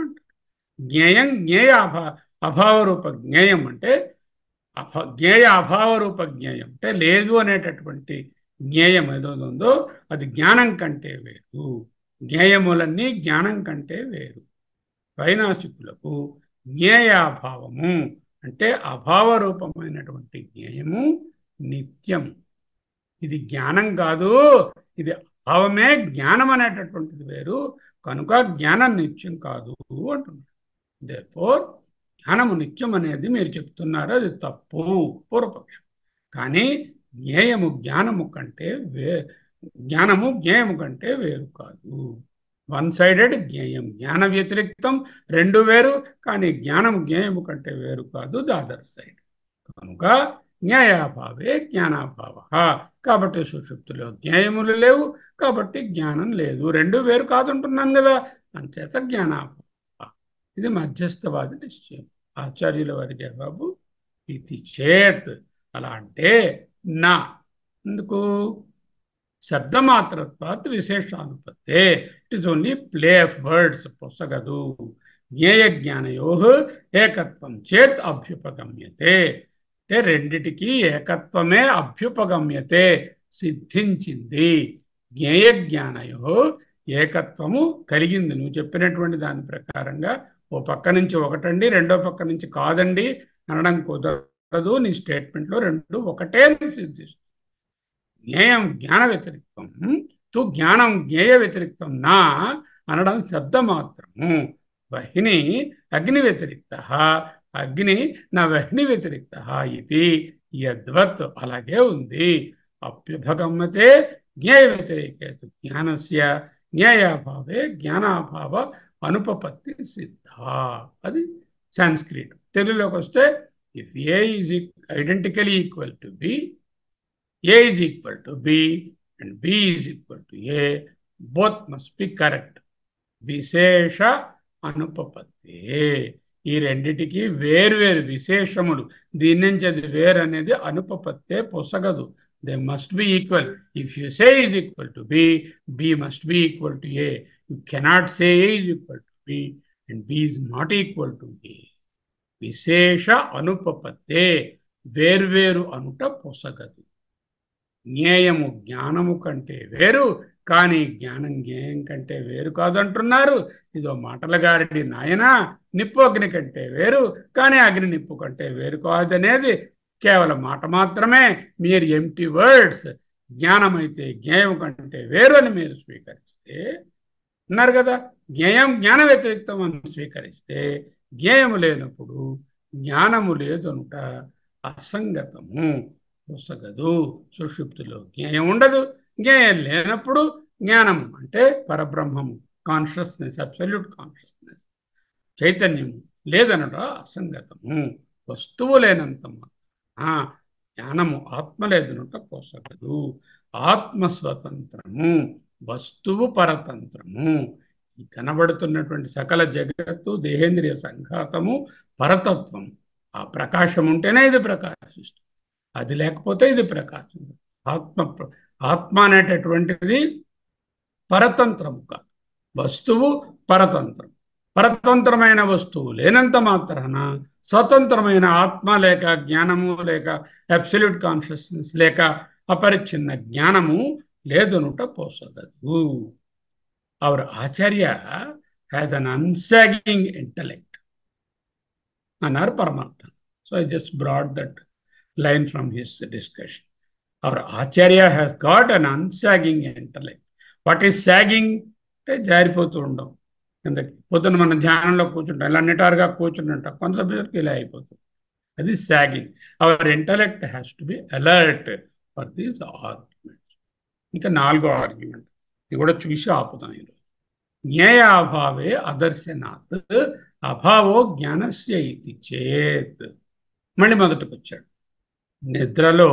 జ్ఞేయం జ్ఞేయ అభా అభావ రూప జ్ఞేయం అంటే అభ జ్ఞేయ అభావ రూప జ్ఞేయం అంటే లేదు అనేటటువంటి జ్ఞేయం ఏదో ఉందో అది జ్ఞానం కంటే వేరు జ్ఞేయములన్నీ జ్ఞానం కంటే వేరు వైనాసికులకు జ్ఞేయాభావము అంటే అభావ రూపమైనటువంటి జ్ఞేయము నిత్యము ఇది జ్ఞానం కాదు ఇది అభావమే జ్ఞానం అనేటటువంటిది వేరు కనుక జ్ఞానం నిత్యం కాదు అంటున్నారు దేర్ఫోర్ జ్ఞానము నిత్యం అనేది మీరు చెప్తున్నారు అది తప్పు పూర్వపక్షం కానీ జ్ఞేయము జ్ఞానము కంటే వే జ్ఞానము జ్ఞేయము కంటే వేరు కాదు వన్ సైడెడ్ జ్ఞేయం జ్ఞాన వ్యతిరిక్తం రెండు వేరు కానీ జ్ఞానం జ్ఞేయము కంటే వేరు కాదు ద అదర్ సైడ్ కనుక జ్ఞాయాభావే జ్ఞానాభావ కాబట్టి సుషుప్తిలో జ్ఞేయములు లేవు కాబట్టి జ్ఞానం లేదు రెండు వేరు కాదంటున్నాను కదా అంచేత జ్ఞానాభావ ఇది మధ్యస్థవాది నిశ్చయం ఆచార్యుల వారి జవాబు ఇది చేత్ అలా అంటే నా ఎందుకు శబ్దమాత్రత్వాత్ విశేషానుపత్తే it is only play of words పొసగదు జ్ఞేయ జ్ఞానయో ఏకత్వం చేత్ అభ్యుపగమ్యతే అంటే రెండిటికి ఏకత్వమే అభ్యుపగమ్యతే సిద్ధించింది జ్ఞేయ జ్ఞానయో ఏకత్వము కలిగింది నువ్వు చెప్పినటువంటి దాని ప్రకారంగా ఓ పక్క నుంచి ఒకటండి రెండో పక్క నుంచి కాదండి అనడం కుదరదు నీ స్టేట్మెంట్లో రెండు ఒకటే సిద్ధిస్తుంది జ్ఞేయం జ్ఞాన వ్యతిరిక్తం తు జ్ఞానం జ్ఞేయ వ్యతిరిక్తం నా అనడం శబ్ద మాత్రము వహిని అగ్ని వ్యతిరిక్త అగ్ని నా వహ్ని వ్యతిరిక్త ఇది యద్వత్ అలాగే ఉంది అభ్యుభగమ్మతే జ్ఞేయ వ్యతిరేకేతు జ్ఞానస్య జ్ఞేయాభావే జ్ఞానాభావ అనుపపత్తి సిద్ధ అది సాంస్క్రిట్ తెలుగులోకి వస్తే if A is identically equal to B A is equal to B and B is equal to A both must be correct విశేష అనుపపత్తి ఈ రెండిటికి వేరువేరు విశేషములు దీని నుంచి అది వేరు అనేది అనుపపత్తే పొసగదు they must be equal if you say is equal to B B must be equal to A you cannot say A is equal to B and B is not equal to A విశేష అనుపపత్తే వేర్వేరు అనుట పొసగదు జ్ఞేయము జ్ఞానము కంటే వేరు కానీ జ్ఞానం జ్ఞేయం కంటే వేరు కాదంటున్నారు ఇదో మాటల గారిడి నాయన నిప్పు అగ్ని కంటే వేరు కానీ అగ్ని నిప్పు కంటే వేరు కాదనేది కేవలం మాట మాత్రమే మీరు ఎంటీ వర్డ్స్ జ్ఞానమైతే జ్ఞేయం కంటే వేరు అని మీరు స్వీకరిస్తే అన్నారు కదా జ్ఞేయం జ్ఞాన వ్యతిరేక్తం అని స్వీకరిస్తే జ్ఞేయము లేనప్పుడు జ్ఞానము లేదనుట అసంగతము పొసగదు సుషుప్తిలో జ్ఞేయం ఉండదు జ్ఞేయం లేనప్పుడు జ్ఞానం అంటే పరబ్రహ్మము కాన్షియస్నెస్ అబ్సల్యూట్ కాన్షియస్నెస్ చైతన్యము లేదనట అసంగతము వస్తువు లేనంత ఆ జ్ఞానము ఆత్మ లేదనట పోసగదు ఆత్మ స్వతంత్రము వస్తువు పరతంత్రము ఈ కనబడుతున్నటువంటి సకల జగత్తు దేహేంద్రియ సంఘాతము పరతత్వం ఆ ప్రకాశం ఉంటేనే ఇది ప్రకాశిస్తుంది అది లేకపోతే ఇది ప్రకాశం ఆత్మ ఆత్మ అనేటటువంటిది పరతంత్రము కాదు వస్తువు పరతంత్రం పరతంత్రమైన వస్తువు లేనంత మాత్రాన స్వతంత్రమైన ఆత్మ లేక జ్ఞానము లేక అబ్సల్యూట్ కాన్షియస్నెస్ లేక అపరిచ్ఛిన్న జ్ఞానము లేదనుట పోసగదు our Acharya has an unsagging intellect అన్నారు పరమార్థం so I just brought that line from his discussion our Acharya has got an unsagging intellect what is sagging అంటే జారిపోతూ ఉండవు కిందకి పొద్దున్న మనం ధ్యానంలో కూర్చుంటాం ఇలా నిటారుగా కూర్చుంటాం కొంతసేపటికి ఇలా అయిపోతుంది అది sagging our intellect has to be alert for these arguments ఇంకా నాలుగో ఆర్గ్యుమెంట్ ఇది కూడా చూసి ఆపుదాం ఈరోజు జ్ఞేయాభావే అదర్శనాత్ అభావో జ్ఞానస్య ఇది చేత్ మళ్ళీ మొదటికి వచ్చాడు నిద్రలో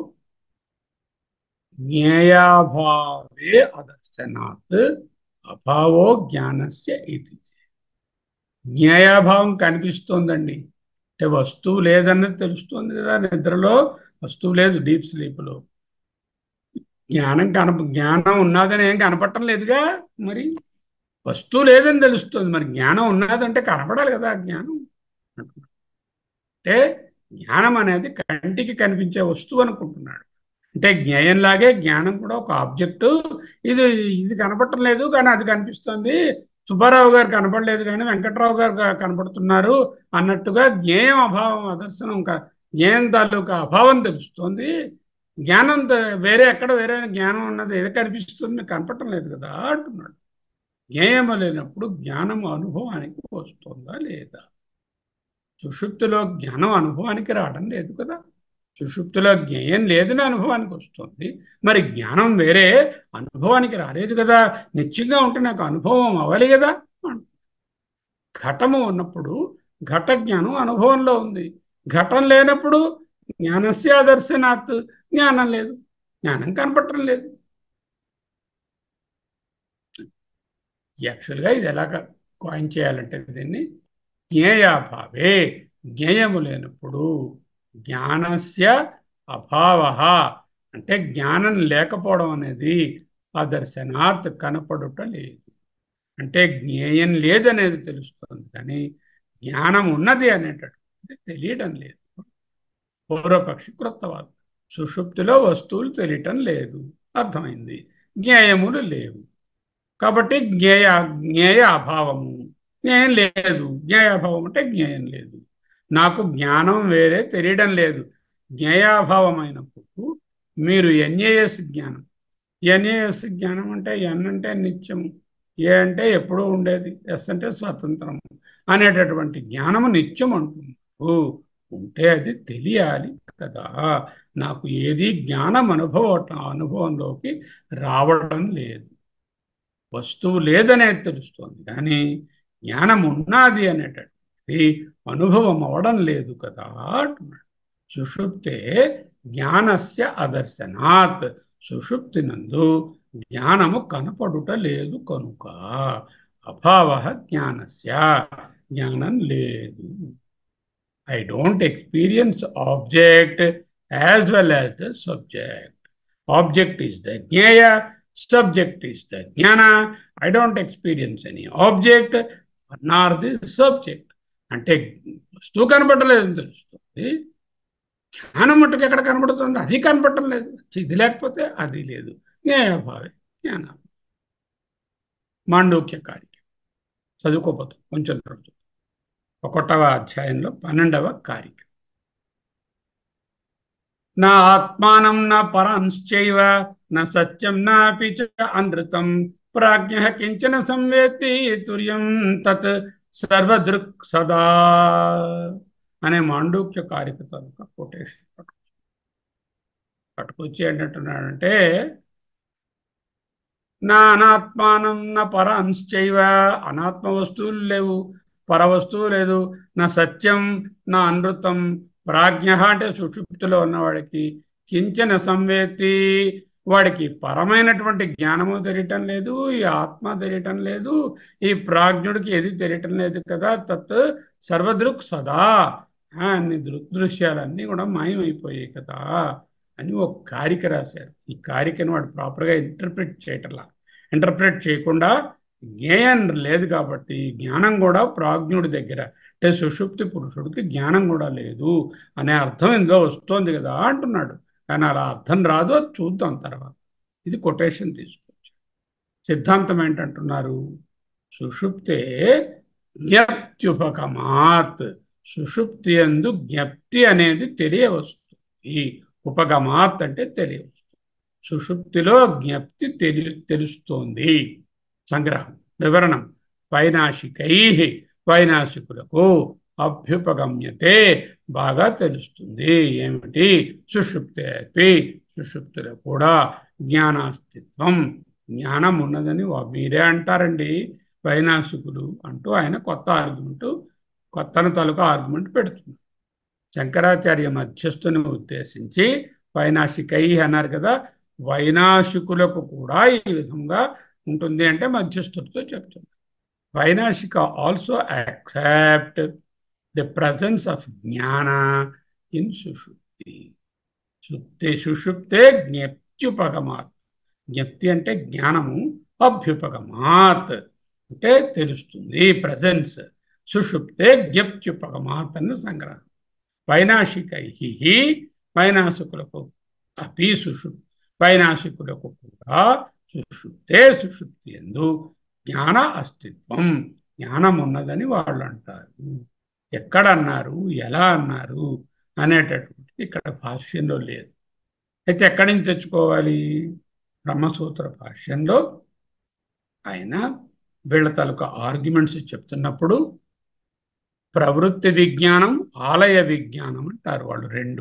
జ్ఞేయాభావే అదర్శనాత్ అభావో జ్ఞానస్య ఇది జ్ఞేయాభావం కనిపిస్తోందండి అంటే వస్తువు లేదన్నది తెలుస్తుంది కదా నిద్రలో వస్తువు లేదు డీప్ స్లీప్లో జ్ఞానం కనప జ్ఞానం ఉన్నదని ఏం కనపడటం లేదుగా మరి వస్తువు లేదని తెలుస్తుంది మరి జ్ఞానం ఉన్నదంటే కనపడాలి కదా జ్ఞానం అంటే జ్ఞానం అనేది కంటికి కనిపించే వస్తువు అనుకుంటున్నాడు అంటే జ్ఞేయంలాగే జ్ఞానం కూడా ఒక ఆబ్జెక్టు ఇది ఇది కనపడటం లేదు కానీ అది కనిపిస్తుంది సుబ్బారావు గారు కనపడలేదు కానీ వెంకట్రావు గారు కనపడుతున్నారు అన్నట్టుగా జ్ఞేయం అభావం అదర్శనం జ్ఞేయం తాలూకా అభావం తెలుస్తుంది జ్ఞానం వేరే ఎక్కడ వేరే జ్ఞానం ఉన్నది ఏది కనిపిస్తుంది కనపడటం లేదు కదా అంటున్నాడు జ్ఞేయం లేనప్పుడు జ్ఞానం అనుభవానికి వస్తుందా లేదా సుషుప్తిలో జ్ఞానం అనుభవానికి రావడం లేదు కదా సుషుప్తిలో జ్ఞేయం లేదని అనుభవానికి వస్తుంది మరి జ్ఞానం వేరే అనుభవానికి రాలేదు కదా నిత్యంగా ఉంటే నాకు అనుభవం అవ్వాలి కదా ఘటము ఉన్నప్పుడు ఘట జ్ఞానం అనుభవంలో ఉంది ఘటం లేనప్పుడు జ్ఞానస్య దర్శనాత్ జ్ఞానం లేదు జ్ఞానం కనపడటం లేదు యాక్చువల్గా ఇది ఎలాగ కాయిన్ చేయాలంటే దీన్ని జ్ఞేయాభావే జ్ఞేయము లేనప్పుడు జ్ఞానస్య అభావ అంటే జ్ఞానం లేకపోవడం అనేది అదర్శనాత్ కనపడుట లేదు అంటే జ్ఞేయం లేదనేది తెలుస్తుంది కానీ జ్ఞానం ఉన్నది అనేటటువంటిది తెలియడం లేదు పూర్వపక్షి కృతవాదం సుషుప్తిలో వస్తువులు తెలియటం లేదు అర్థమైంది జ్ఞేయములు లేవు కాబట్టి జ్ఞేయ జ్ఞేయ అభావము జ్ఞేయం లేదు జ్ఞేయాభావం అంటే జ్ఞేయం లేదు నాకు జ్ఞానం వేరే తెలియడం లేదు జ్ఞేయాభావం అయినప్పుడు మీరు ఎన్ఏఎస్ జ్ఞానం ఎన్ఏఎస్ జ్ఞానం అంటే ఎన్ అంటే నిత్యము ఏ అంటే ఎప్పుడూ ఉండేది ఎస్ అంటే స్వతంత్రము అనేటటువంటి జ్ఞానము నిత్యం అంటుంది ఉంటే అది తెలియాలి కదా నాకు ఏది జ్ఞానం అనుభవ అనుభవంలోకి రావడం లేదు వస్తువు లేదనేది తెలుస్తోంది కానీ జ్ఞానం ఉన్నది అనేటటువంటి అనుభవం అవడం లేదు కదా అంటున్నాడు సుషుప్తే జ్ఞానస్య అదర్శనాత్ సుషుప్తి నందు జ్ఞానము కనపడుట లేదు కనుక అభావ జ్ఞానస్య జ్ఞానం లేదు I don't experience object as well as the subject object is the జ్ఞేయ సబ్జెక్ట్ ఈస్ ద జ్ఞాన I don't experience any object nor the subject అంటే వస్తువు కనపడలేదని తెలుస్తుంది జ్ఞానం మట్టుకు ఎక్కడ కనబడుతుంది అది కనపడటం లేదు ఇది లేకపోతే అది లేదు జ్ఞానభావే జ్ఞానం మాండూక్య కార్యం చదువుకోపోతాం కొంచెం రోజు ఒకటవ అధ్యాయంలో పన్నెండవ కార్యం నా ఆత్మానం నా పరాంశ్చైవ నా సత్యం నాపి చ అనృతం ప్రాజ్ఞ కించన సంవేత్తి తుర్యం తత్ సర్వదృక్ సదా అనే మాండూక్య కారిక తాలూకా కొటేషన్ పట్టుకొచ్చి పట్టుకొచ్చి ఏంటంటున్నాడంటే నా అనాత్మానం నా పర అంశైవ అనాత్మ వస్తువులు లేవు పర వస్తువు లేదు నా సత్యం నా అనృతం ప్రాజ్ఞ అంటే సుషుప్తిలో ఉన్నవాడికి కించన సంవేత్తి వాడికి పరమైనటువంటి జ్ఞానము తెలియటం లేదు ఈ ఆత్మ తెలియటం లేదు ఈ ప్రాజ్ఞుడికి ఏది తెలియటం లేదు కదా తత్ సర్వదృక్ సదా అన్ని దృగ్దృశ్యాలన్నీ కూడా మాయమైపోయాయి కదా అని ఒక కారిక రాశారు ఈ కారికను వాడు ప్రాపర్గా ఇంటర్ప్రిట్ చేయటంలా ఇంటర్ప్రిట్ చేయకుండా జ్ఞేయం లేదు కాబట్టి జ్ఞానం కూడా ప్రాజ్ఞుడి దగ్గర అంటే సుషుప్తి పురుషుడికి జ్ఞానం కూడా లేదు అనే అర్థం ఇందులో వస్తోంది కదా అంటున్నాడు కానీ అలా అర్థం రాదు అది చూద్దాం తర్వాత ఇది కొటేషన్ తీసుకోవచ్చు సిద్ధాంతం ఏంటంటున్నారు సుషుప్తే జ్ఞప్త్యుపగమాత్ సుషుప్తి ఎందు జ్ఞప్తి అనేది తెలియవస్తుంది ఉపగమాత్ అంటే తెలియవస్తుంది సుషుప్తిలో జ్ఞప్తి తెలి తెలుస్తోంది సంగ్రహం వివరణం వైనాశికై వైనాశికులకు అభ్యుపగమ్యతే బాగా తెలుస్తుంది ఏమిటి సుషుప్తే అపి సుషుప్తిలో కూడా జ్ఞానాస్తిత్వం జ్ఞానం ఉన్నదని మీరే అంటారండి వైనాశికులు అంటూ ఆయన కొత్త ఆర్గ్యుమెంట్ కొత్తన తాలూకా ఆర్గ్యుమెంట్ పెడుతున్నారు శంకరాచార్య మధ్యస్థుని ఉద్దేశించి వైనాశికై అన్నారు కదా వైనాశికులకు కూడా ఈ విధంగా ఉంటుంది అంటే మధ్యస్థుడితో చెప్తున్నారు వైనాశిక also accept the presence of జ్ఞాన ఇన్ సుషుప్తి సుప్తి సుషుప్తే జ్ఞప్త్యుపగమాత్ జ్ఞప్తి అంటే జ్ఞానము అభ్యుపగమాత్ అంటే తెలుస్తుంది ప్రజెన్స్ సుషుప్తే జ్ఞప్త్యుపగమాత్ అని సంగ్రహం వైనాశికై వైనాశికులకు అపి సుషుప్ వైనాశికులకు కూడా సుషుప్తే సుషుప్తి ఎందు జ్ఞాన అస్తిత్వం జ్ఞానం ఉన్నదని వాళ్ళు అంటారు ఎక్కడ అన్నారు ఎలా అన్నారు అనేటటువంటిది ఇక్కడ భాష్యంలో లేదు అయితే ఎక్కడి నుంచి తెచ్చుకోవాలి బ్రహ్మసూత్ర భాష్యంలో ఆయన వీళ్ళ తాలూకా ఆర్గ్యుమెంట్స్ చెప్తున్నప్పుడు ప్రవృత్తి విజ్ఞానం ఆలయ విజ్ఞానం అంటారు వాళ్ళు రెండు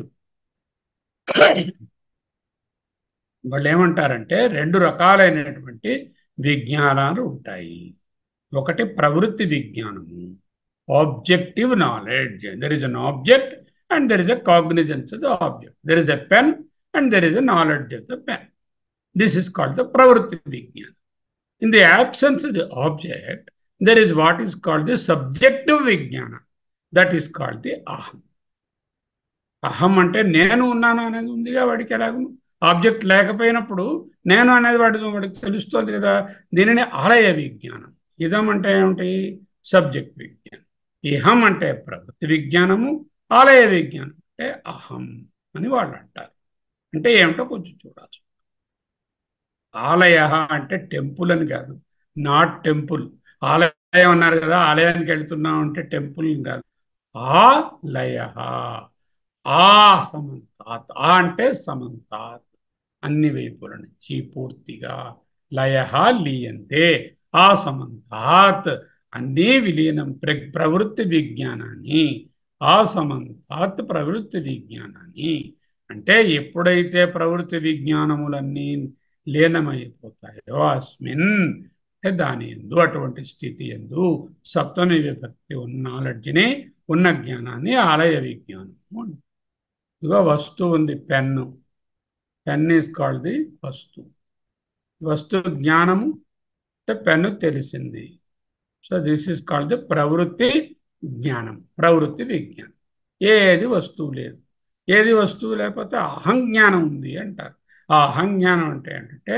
వాళ్ళు ఏమంటారంటే రెండు రకాలైనటువంటి విజ్ఞానాలు ఉంటాయి ఒకటి ప్రవృత్తి విజ్ఞానము objective knowledge there is an object and there is a cognizance of the object there is a pen and there is a knowledge of the pen this is called the ప్రవృత్తి విజ్ఞానం in the absence of the object there is what is called the subjective vijnana that is called the aham అహం అంటే నేను ఉన్నాను అనేది ఉందిగా వాడికి ఎలాగను object లేకపోయినప్పుడు నేను అనేది వాడి వాడికి తెలుస్తుంది కదా దీనిని ఆలయ విజ్ఞానం ఇదం అంటే ఏమిటి సబ్జెక్ట్ విజ్ఞానం ఇహం అంటే ప్రవృత్తి విజ్ఞానము ఆలయ విజ్ఞానం అంటే అహం అని వాళ్ళు అంటారు అంటే ఏమిటో కొంచెం చూడాలి ఆలయ అంటే టెంపుల్ అని కాదు నాట్ టెంపుల్ ఆలయం అన్నారు కదా ఆలయానికి వెళ్తున్నాం అంటే టెంపుల్ కాదు ఆలయ ఆ సమంతాత్ ఆ అంటే సమంతాత్ అన్ని వైపుల నుంచి పూర్తిగా లయ లీయంతే ఆ సమంతాత్ అన్నీ విలీనం ప్ర ప్రవృత్తి విజ్ఞానాన్ని ఆ సమంతాత్ ప్రవృత్తి విజ్ఞానాన్ని అంటే ఎప్పుడైతే ప్రవృత్తి విజ్ఞానములన్నీ లీనమైపోతాయో అస్మిన్ అంటే దాని ఎందు అటువంటి స్థితి ఎందు సప్తమి విభక్తి ఉన్న నాలెడ్జ్ని ఉన్న జ్ఞానాన్ని ఆలయ విజ్ఞానము ఇదిగో వస్తువు ఉంది pen pen is called the వస్తువు వస్తు జ్ఞానము అంటే పెన్ను తెలిసింది so this is called the ప్రవృత్తి జ్ఞానం ప్రవృత్తి విజ్ఞానం ఏది వస్తువు లేదు ఏది వస్తువు లేకపోతే అహంజ్ఞానం ఉంది అంటారు ఆ అహంజ్ఞానం అంటే ఏంటంటే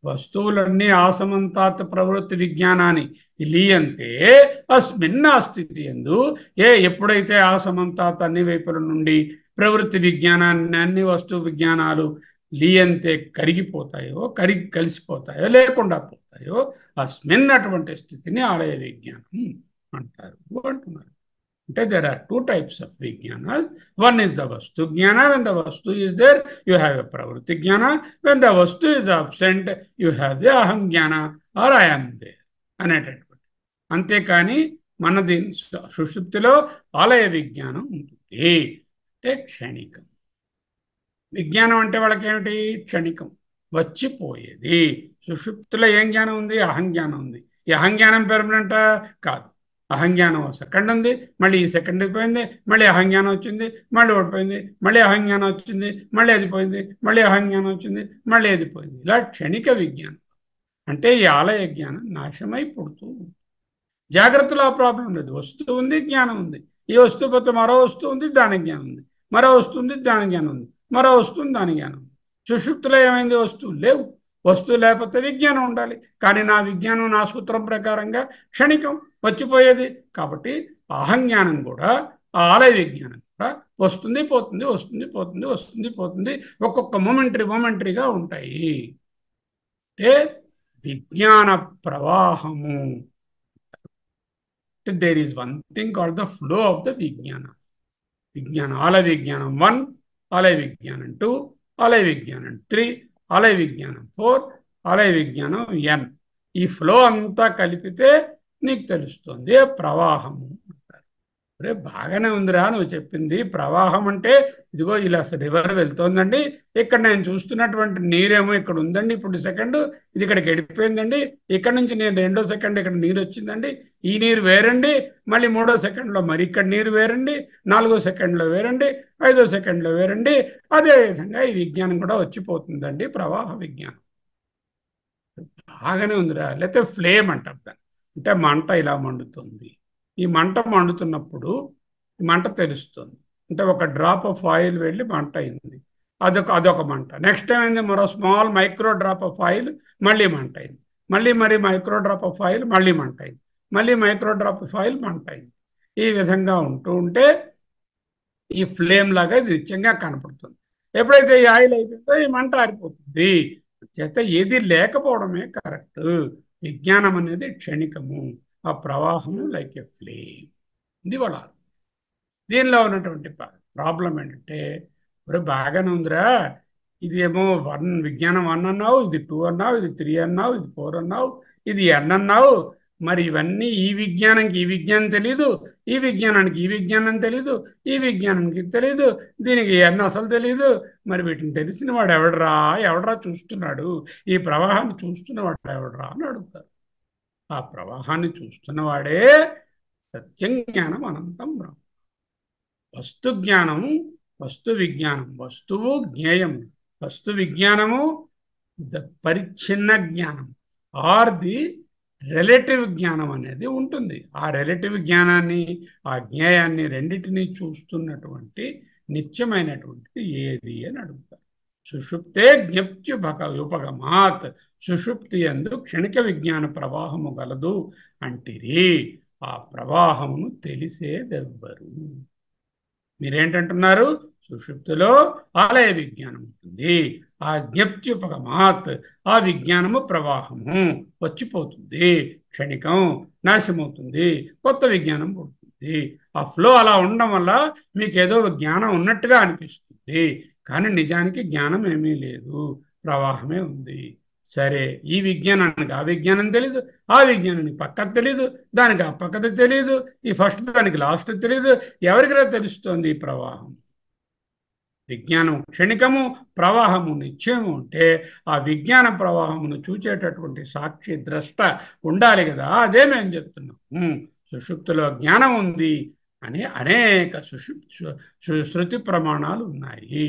వస్తువులన్నీ ఆసమంతాత్ ప్రవృత్తి విజ్ఞానాన్ని లీయంతే అస్మిన్ ఆ స్థితి ఎందు ఏ ఎప్పుడైతే ఆసమంతాత్ అన్ని వైపుల నుండి ప్రవృత్తి విజ్ఞానాన్ని అన్ని వస్తు విజ్ఞానాలు లీయంతే కరిగిపోతాయో కరిగి కలిసిపోతాయో లేకుండా పోతాయో అస్మిన్ అటువంటి స్థితిని ఆలయ విజ్ఞానం అంటారు అంటున్నారు అంటే there are two types of విజ్ఞానాస్ వన్ ఈస్ ద వస్తు జ్ఞాన వెన్ ద వస్తు is there you have a ప్రవృత్తి జ్ఞాన వెన్ ద వస్తు is absent you have the అహం జ్ఞాన ఆర్ ఐఎమ్ దేర్ అనేటటువంటి అంతేకాని మనది సుషుప్తిలో ఆలయ విజ్ఞానం ఉంటుంది అంటే క్షణికం విజ్ఞానం అంటే వాళ్ళకి ఏమిటి క్షణికం వచ్చిపోయేది సుషుప్తిలో ఏం జ్ఞానం ఉంది అహంజ్ఞానం ఉంది ఈ అహంజ్ఞానం పెర్మనెంటా కాదు అహంజ్ఞానం సెకండ్ ఉంది మళ్ళీ ఈ సెకండ్ పోయింది మళ్ళీ అహంజ్ఞానం వచ్చింది మళ్ళీ ఓడిపోయింది మళ్ళీ అహంజ్ఞానం వచ్చింది మళ్ళీ అది పోయింది మళ్ళీ అహంజ్ఞానం వచ్చింది మళ్ళీ అది పోయింది ఇలా క్షణిక విజ్ఞానం అంటే ఈ ఆలయ జ్ఞానం నాశమై పుడుతూ జాగ్రత్తలో ఆ ప్రాబ్లం లేదు వస్తువు ఉంది జ్ఞానం ఉంది ఈ వస్తువు పోతే మరో వస్తువు ఉంది దాని జ్ఞానం ఉంది మరో వస్తువు ఉంది దాని జ్ఞానం ఉంది మరో వస్తువు దాని జ్ఞానం ఉంది సుషుప్తిలో ఏమైంది వస్తువులు లేవు వస్తువు లేకపోతే విజ్ఞానం ఉండాలి కానీ నా విజ్ఞానం నా సూత్రం ప్రకారంగా క్షణికం వచ్చిపోయేది కాబట్టి అహంజ్ఞానం కూడా ఆ ఆలయ విజ్ఞానం కూడా వస్తుంది పోతుంది వస్తుంది పోతుంది వస్తుంది పోతుంది ఒక్కొక్క మొమెంటరీ మొమెంటరీగా ఉంటాయి అంటే విజ్ఞాన ప్రవాహము there is one thing called the flow of the విజ్ఞాన విజ్ఞానం ఆలయ విజ్ఞానం వన్ ఆలయ విజ్ఞానం టూ ఆలయ విజ్ఞానం త్రీ ఆలయ విజ్ఞానం ఫోర్ ఆలయ విజ్ఞానం ఎన్ ఈ ఫ్లో అంతా కలిపితే నీకు తెలుస్తుంది ప్రవాహము అంటారు అరే బాగానే ఉందిరా నువ్వు చెప్పింది ప్రవాహం అంటే ఇదిగో ఇలా రివర్ వెళ్తోందండి ఇక్కడ నేను చూస్తున్నటువంటి నీరేమో ఇక్కడ ఉందండి ఇప్పుడు సెకండ్ ఇది ఇక్కడికి వెళ్ళిపోయిందండి ఇక్కడ నుంచి నేను రెండో సెకండ్ ఇక్కడ నీరు వచ్చిందండి ఈ నీరు వేరండి మళ్ళీ మూడో సెకండ్లో మరి ఇక్కడ నీరు వేరండి నాలుగో సెకండ్లో వేరండి ఐదో సెకండ్లో వేరండి అదేవిధంగా ఈ విజ్ఞానం కూడా వచ్చిపోతుందండి ప్రవాహ విజ్ఞానం బాగానే ఉందిరా లేకపోతే ఫ్లేమ్ అంటారు దాన్ని అంటే మంట ఇలా మండుతుంది ఈ మంట మండుతున్నప్పుడు ఈ మంట తెలుస్తుంది అంటే ఒక డ్రాప్ ఆఫ్ ఆయిల్ వెళ్ళి మంట అయింది అదొక అదొక మంట నెక్స్ట్ టైం అయింది మరో small micro drop of oil మళ్ళీ మంట అయింది మళ్ళీ మరి మైక్రో డ్రాప్ ఆఫ్ ఆయిల్ మళ్ళీ మంట అయింది మళ్ళీ మైక్రో డ్రాప్ ఆఫ్ ఆయిల్ మంట అయింది ఈ విధంగా ఉంటూ ఉంటే ఈ ఫ్లేమ్ లాగా ఇది నిత్యంగా కనపడుతుంది ఎప్పుడైతే ఈ ఆయిల్ అయిపోతుందో ఈ మంట ఆరిపోతుంది చేత ఏది లేకపోవడమే కరెక్ట్ విజ్ఞానం అనేది క్షణికము ఆ ప్రవాహము లైక్ ఎ ఫ్లేమ్ ఇది వాళ్ళ దీనిలో ఉన్నటువంటి ప్రాబ్లం ఏంటంటే ఇప్పుడు బాగానే ఉందిరా ఇది ఏమో వన్ విజ్ఞానం వన్ అన్నావు ఇది టూ అన్నావు ఇది త్రీ అన్నావు ఇది ఫోర్ అన్నావు ఇది ఎన్ అన్నావు మరి ఇవన్నీ ఈ విజ్ఞానానికి ఈ విజ్ఞానం తెలీదు ఈ విజ్ఞానానికి ఈ విజ్ఞానం తెలీదు ఈ విజ్ఞానానికి తెలీదు దీనికి ఎన్న అసలు తెలీదు మరి వీటిని తెలిసిన వాడు ఎవడరా ఎవడరా చూస్తున్నాడు ఈ ప్రవాహాన్ని చూస్తున్నవాడు ఎవడరా అని అడుగుతారు ఆ ప్రవాహాన్ని చూస్తున్నవాడే సత్యం జ్ఞానం అనంతం బ్రహ్మ వస్తు జ్ఞానం వస్తు విజ్ఞానం వస్తువు జ్ఞేయం వస్తు విజ్ఞానము ద పరిచ్ఛిన్న జ్ఞానం ఆర్ ది రిలేటివ్ జ్ఞానం అనేది ఉంటుంది ఆ రిలేటివ్ జ్ఞానాన్ని ఆ జ్ఞేయాన్ని రెండింటినీ చూస్తున్నటువంటి నిత్యమైనటువంటిది ఏది అని అడుగుతారు సుషుప్తే జ్ఞప్త్యుపక ఉపగమాత్ సుషుప్తి ఎందు క్షణిక విజ్ఞాన ప్రవాహము గలదు అంటిరి ఆ ప్రవాహమును తెలిసేదెవ్వరు మీరేంటంటున్నారు సుషుప్తిలో ఆలయ విజ్ఞానం ఉంటుంది ఆ జ్ఞప్త్యుపగమాత్ ఆ విజ్ఞానము ప్రవాహము వచ్చిపోతుంది క్షణికం నాశమవుతుంది కొత్త విజ్ఞానం పుడుతుంది ఆ ఫ్లో అలా ఉండడం వల్ల మీకు ఏదో జ్ఞానం ఉన్నట్టుగా అనిపిస్తుంది కానీ నిజానికి జ్ఞానం ఏమీ లేదు ప్రవాహమే ఉంది సరే ఈ విజ్ఞానానికి ఆ విజ్ఞానం తెలీదు ఆ విజ్ఞానానికి పక్కకు తెలీదు దానికి ఆ పక్కది తెలియదు ఈ ఫస్ట్ దానికి లాస్ట్ తెలియదు ఎవరికైనా తెలుస్తోంది ఈ ప్రవాహం విజ్ఞానం క్షణికము ప్రవాహము నిశ్చయము ఉంటే ఆ విజ్ఞాన ప్రవాహమును చూచేటటువంటి సాక్షి ద్రష్ట ఉండాలి కదా అదే మేము చెప్తున్నాం సుషుప్తిలో జ్ఞానం ఉంది అని అనేక సుషుప్ శృతి ప్రమాణాలు ఉన్నాయి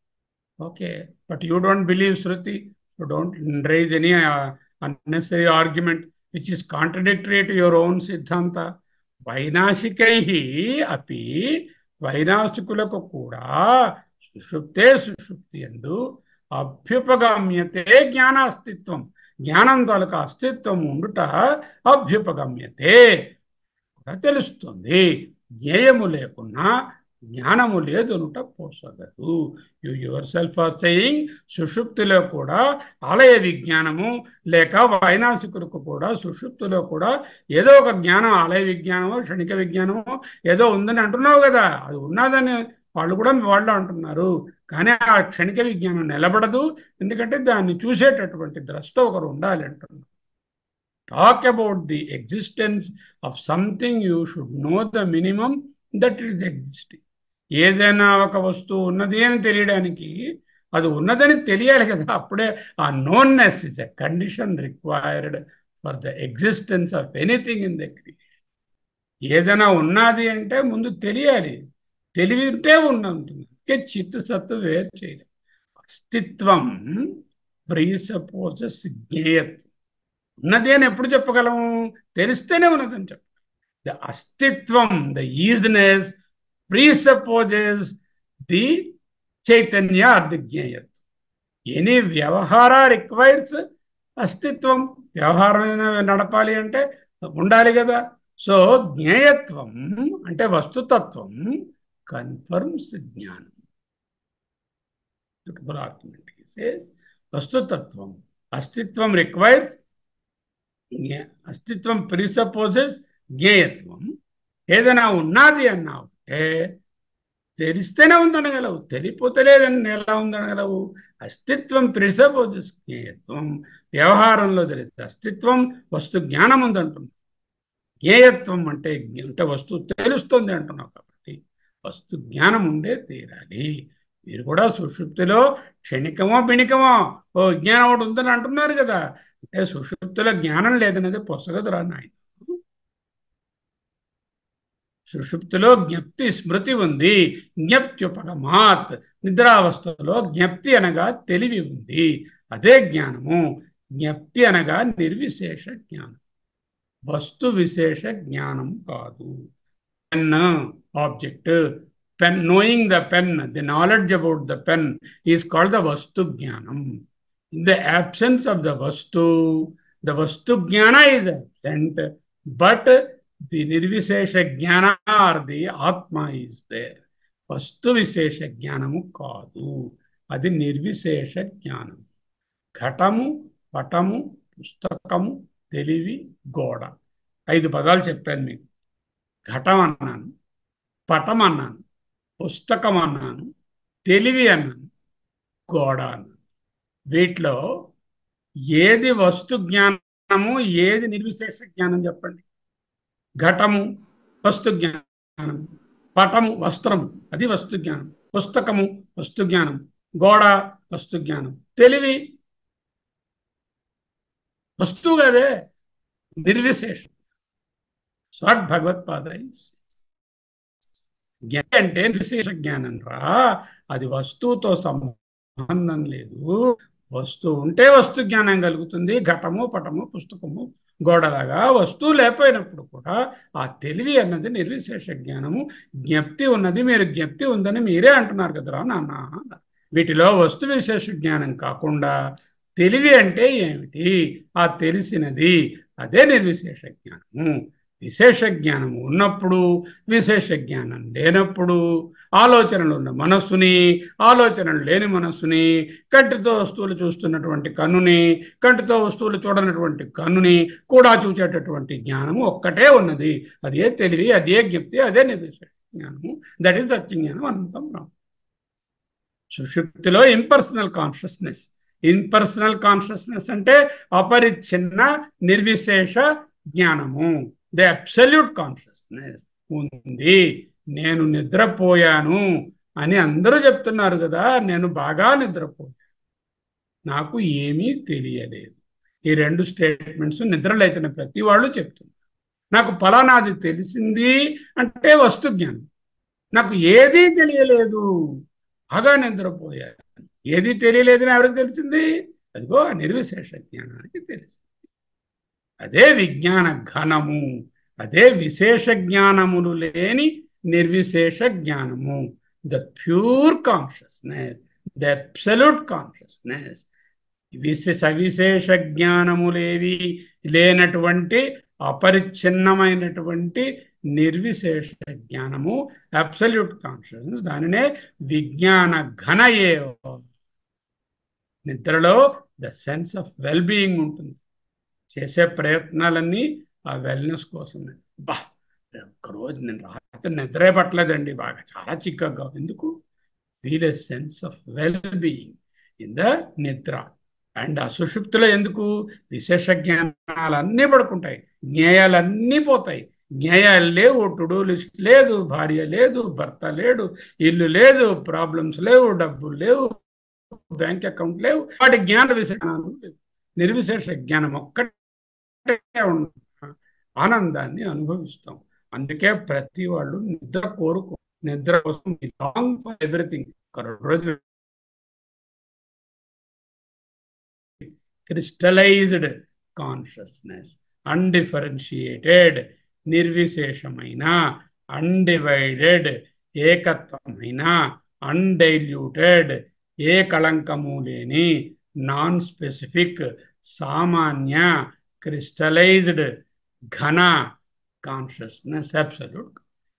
okay but you don't believe శృతి you don't raise any unnecessary argument which is contradictory to your own సిద్ధాంత వైనాశికై అపి వైనాశికులకు కూడా సుషుప్తే సుషుప్తి ఎందు అభ్యుపగమ్యతే జ్ఞానాస్తిత్వం జ్ఞానం తాలూకా అస్తిత్వం ఉండుట అభ్యుపగమ్యతే కూడా తెలుస్తుంది జ్ఞేయము లేకున్నా జ్ఞానము లేదనుట పోసగదు you yourself are saying సుషుప్తిలో కూడా ఆలయ విజ్ఞానము లేక వైనాసికులకు కూడా సుషుప్తిలో కూడా ఏదో ఒక జ్ఞానం ఆలయ విజ్ఞానమో క్షణిక విజ్ఞానమో ఏదో ఉందని అంటున్నావు కదా అది ఉన్నదని వాళ్ళు కూడా వాళ్ళు అంటున్నారు కానీ ఆ క్షణిక విజ్ఞానం నిలబడదు ఎందుకంటే దాన్ని చూసేటటువంటి ద్రష్ట ఒకరు ఉండాలి అంటున్నారు talk about the existence of something you should know the minimum that is existing ఏదైనా ఒక వస్తువు ఉన్నది అని తెలియడానికి అది ఉన్నదని తెలియాలి కదా అప్పుడే ఆ knownness is a condition required for the existence of anything in the creation ఏదైనా ఉన్నది అంటే ముందు తెలియాలి తెలివి ఉంటే ఉంటుంది చిత్తు సత్తు వేరు చేయలేదు అస్తిత్వం ప్రీసపోజెస్ జ్ఞేయత్వం ఉన్నది అని ఎప్పుడు చెప్పగలము తెలిస్తేనే ఉన్నదని చెప్ప ద అస్తిత్వం ద ఈజ్నెస్ ప్రీసపోజెస్ ది చైతన్య ఆర్ ది జ్ఞేయత్వం ఎనీ వ్యవహార రిక్వైర్స్ అస్తిత్వం వ్యవహారం నడపాలి అంటే ఉండాలి కదా సో జ్ఞేయత్వం అంటే వస్తుతత్వం కన్ఫర్మ్స్ జ్ఞానం suitable argument. He says, వస్తుతత్వం అస్తిత్వం రిక్వైర్స్ అస్తిత్వం ప్రిసపోజెస్ జ్ఞేయత్వం ఏదైనా ఉన్నది అన్నావు అంటే తెలిస్తేనే ఉందనగలవు తెలియపోతలేదని ఎలా ఉందనగలవు అస్తిత్వం ప్రిసపోజెస్ జ్ఞేయత్వం వ్యవహారంలో తెలిస్తే అస్తిత్వం వస్తు జ్ఞానం ఉందంటున్నావు జ్ఞేయత్వం అంటే అంటే వస్తువు తెలుస్తుంది అంటున్నావు కాబట్టి వస్తు జ్ఞానం ఉండే తీరాలి మీరు కూడా సుషుప్తిలో క్షణికమో బిణికమో ఓ జ్ఞానం ఒకటి ఉందని అంటున్నారు కదా అంటే సుషుప్తిలో జ్ఞానం లేదనేది పొసగదురా నాయన సుషుప్తిలో జ్ఞప్తి స్మృతి ఉంది జ్ఞప్త్యుపగమాత్ నిద్రావస్థలో జ్ఞప్తి అనగా తెలివి ఉంది అదే జ్ఞానము జ్ఞప్తి అనగా నిర్విశేష జ్ఞానం వస్తు విశేష జ్ఞానం కాదు pen object pen knowing the pen the knowledge about the pen is called the vastu jnanam in the absence of the vastu the vastu jnana is absent but the nirvishesha jnana or the atma is there వస్తు విశేష జ్ఞానము కాదు అది నిర్విశేష జ్ఞానం ఘటము పటము పుస్తకము తెలివి గోడ ఐదు పదాలు చెప్పాను మీకు ఘటం అన్నాను పటం అన్నాను పుస్తకం అన్నాను తెలివి అన్నాను గోడ అన్నాను వీటిలో ఏది వస్తు జ్ఞానము ఏది నిర్విశేష జ్ఞానం చెప్పండి ఘటము వస్తు జ్ఞానం పటము వస్త్రము అది వస్తు జ్ఞానం పుస్తకము వస్తు జ్ఞానం గోడ వస్తు జ్ఞానం తెలివి వస్తువు కదే నిర్విశేషం స్వాట్ భగవత్పాద జ్ఞానం అంటే విశేష జ్ఞానం రా అది వస్తువుతో సంబంధం లేదు వస్తువు ఉంటే వస్తు జ్ఞానం కలుగుతుంది ఘటము పటము పుస్తకము గోడలాగా వస్తువు లేకపోయినప్పుడు కూడా ఆ తెలివి అన్నది నిర్విశేష జ్ఞానము జ్ఞప్తి ఉన్నది మీరు జ్ఞప్తి ఉందని మీరే అంటున్నారు కదరా నాన్న వీటిలో వస్తు విశేష జ్ఞానం కాకుండా తెలివి అంటే ఏమిటి ఆ తెలిసినది అదే నిర్విశేష జ్ఞానము విశేష జ్ఞానము ఉన్నప్పుడు విశేష జ్ఞానం లేనప్పుడు ఆలోచనలు ఉన్న మనస్సుని ఆలోచనలు లేని మనస్సుని కంటితో వస్తువులు చూస్తున్నటువంటి కన్నుని కంటితో వస్తువులు చూడనటువంటి కన్నుని కూడా చూసేటటువంటి జ్ఞానము ఒక్కటే ఉన్నది అదే తెలివి అదే జ్ఞప్తి అదే నిర్విశేష జ్ఞానము దట్ ఈస్ సత్యజ్ఞానం అనంతం రామ్ సుషుప్తిలో ఇంపర్సనల్ కాన్షియస్నెస్ ఇంపర్సనల్ కాన్షియస్నెస్ అంటే అపరిచ్ఛిన్న నిర్విశేష జ్ఞానము ద అబ్సల్యూట్ కాన్షియస్నెస్ ఉంది నేను నిద్రపోయాను అని అందరూ చెప్తున్నారు కదా నేను బాగా నిద్రపోయాను నాకు ఏమీ తెలియలేదు ఈ రెండు స్టేట్మెంట్స్ నిద్రలేచిన ప్రతి వాళ్ళు చెప్తున్నారు నాకు ఫలానాది తెలిసింది అంటే వస్తు జ్ఞానం నాకు ఏదీ తెలియలేదు బాగా నిద్రపోయాను ఏది తెలియలేదని ఎవరికి తెలిసింది అదిగో ఆ నిర్విశేష జ్ఞానానికి తెలిసింది అదే విజ్ఞాన ఘనము అదే విశేష జ్ఞానములు లేని నిర్విశేష జ్ఞానము the pure consciousness the absolute consciousness విశ సవిశేష జ్ఞానములేవి లేనటువంటి అపరిచ్ఛిన్నమైనటువంటి నిర్విశేష జ్ఞానము అబ్సల్యూట్ కాన్షియస్నెస్ దానినే విజ్ఞాన ఘన ఏవ నిద్రలో the sense of well being ఉంటుంది చేసే ప్రయత్నాలన్నీ ఆ వెల్నెస్ కోసమే బా ఒక్కరోజు నేను రాత్రి నిద్రే పట్టలేదండి బాగా చాలా చిక్కగా ఎందుకు feel a sense of well being in the నిద్ర అండ్ ఆ సుషుప్తిలో ఎందుకు విశేష జ్ఞానాలన్నీ పడుకుంటాయి జ్ఞేయాలన్నీ పోతాయి జ్ఞేయాలు లేవు టుడూ లిస్ట్ లేదు భార్య లేదు భర్త లేడు ఇల్లు లేదు ప్రాబ్లమ్స్ లేవు డబ్బులు లేవు బ్యాంక్ అకౌంట్ లేవు వాటి జ్ఞాన విశేషణాలు లేవు నిర్విశేష జ్ఞానం ఒక్కటే ఉన్న ఆనందాన్ని అనుభవిస్తాం అందుకే ప్రతి వాళ్ళు నిద్ర కోరుకో నిద్ర కోసం లాంగ్ ఫర్ ఎవ్రీథింగ్ రోజు క్రిస్టలైజ్డ్ కాన్షియస్నెస్ అన్డిఫరెన్షియేటెడ్ నిర్విశేషమైన అన్డివైడెడ్ ఏకత్వమైన అన్డైల్యూటెడ్ ఏ కళంకము లేని నాన్ స్పెసిఫిక్ సామాన్య క్రిస్టలైజ్డ్ ఘన consciousness absolute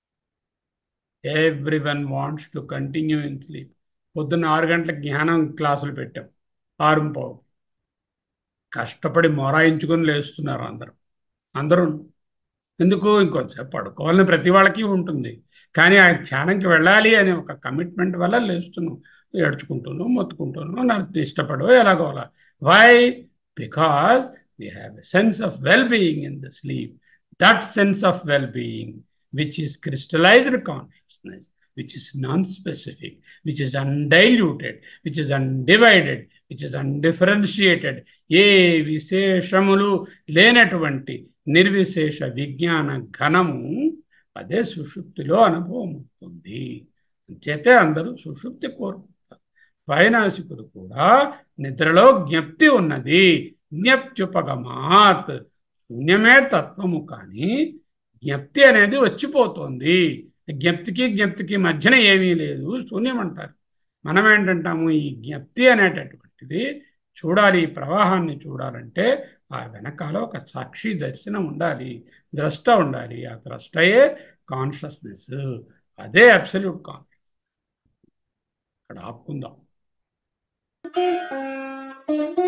every one wants to continue in sleep పొద్దున్న ఆరు గంటల జ్ఞానం క్లాసులు పెట్టాం ఆరు పావు కష్టపడి మొరాయించుకొని లేస్తున్నారు అందరూ అందరూ ఎందుకు ఇంకొంచెం పడుకోవాలని ప్రతి వాళ్ళకి ఉంటుంది కానీ ఆ ధ్యానంకి వెళ్ళాలి అనే ఒక కమిట్మెంట్ వల్ల లేస్తున్నాం ఏడ్చుకుంటున్నాం మొత్తుకుంటున్నాం నాకు ఇష్టపడవు ఎలాగో అలా why because we have a sense of well being in the sleep that sense of well being which is crystallized consciousness, which is non-specific, which is undiluted, which is undivided, which is undifferentiated, ఏ విశేషములు లేనటువంటి నిర్విశేష విజ్ఞాన ఘనము అదే సుషుప్తిలో అనుభవం అవుతుంది చేతే అందరూ సుషుప్తి కోరుకుంటారు వైనాశికుడు కూడా నిద్రలో జ్ఞప్తి ఉన్నది జ్ఞప్త్యుపగమాత్ శూన్యమే తత్వము కానీ జ్ఞప్తి అనేది వచ్చిపోతుంది జ్ఞప్తికి జ్ఞప్తికి మధ్యన ఏమీ లేదు శూన్యం అంటారు మనం ఏంటంటాము ఈ జ్ఞప్తి అనేటటువంటిది చూడాలి ఈ ప్రవాహాన్ని చూడాలంటే ఆ వెనకాల ఒక సాక్షి దర్శనం ఉండాలి ద్రష్ట ఉండాలి ఆ ద్రష్టయే కాన్షియస్నెస్ అదే అబ్సల్యూట్ కాన్షియస్ ఇక్కడ ఆపుకుందాం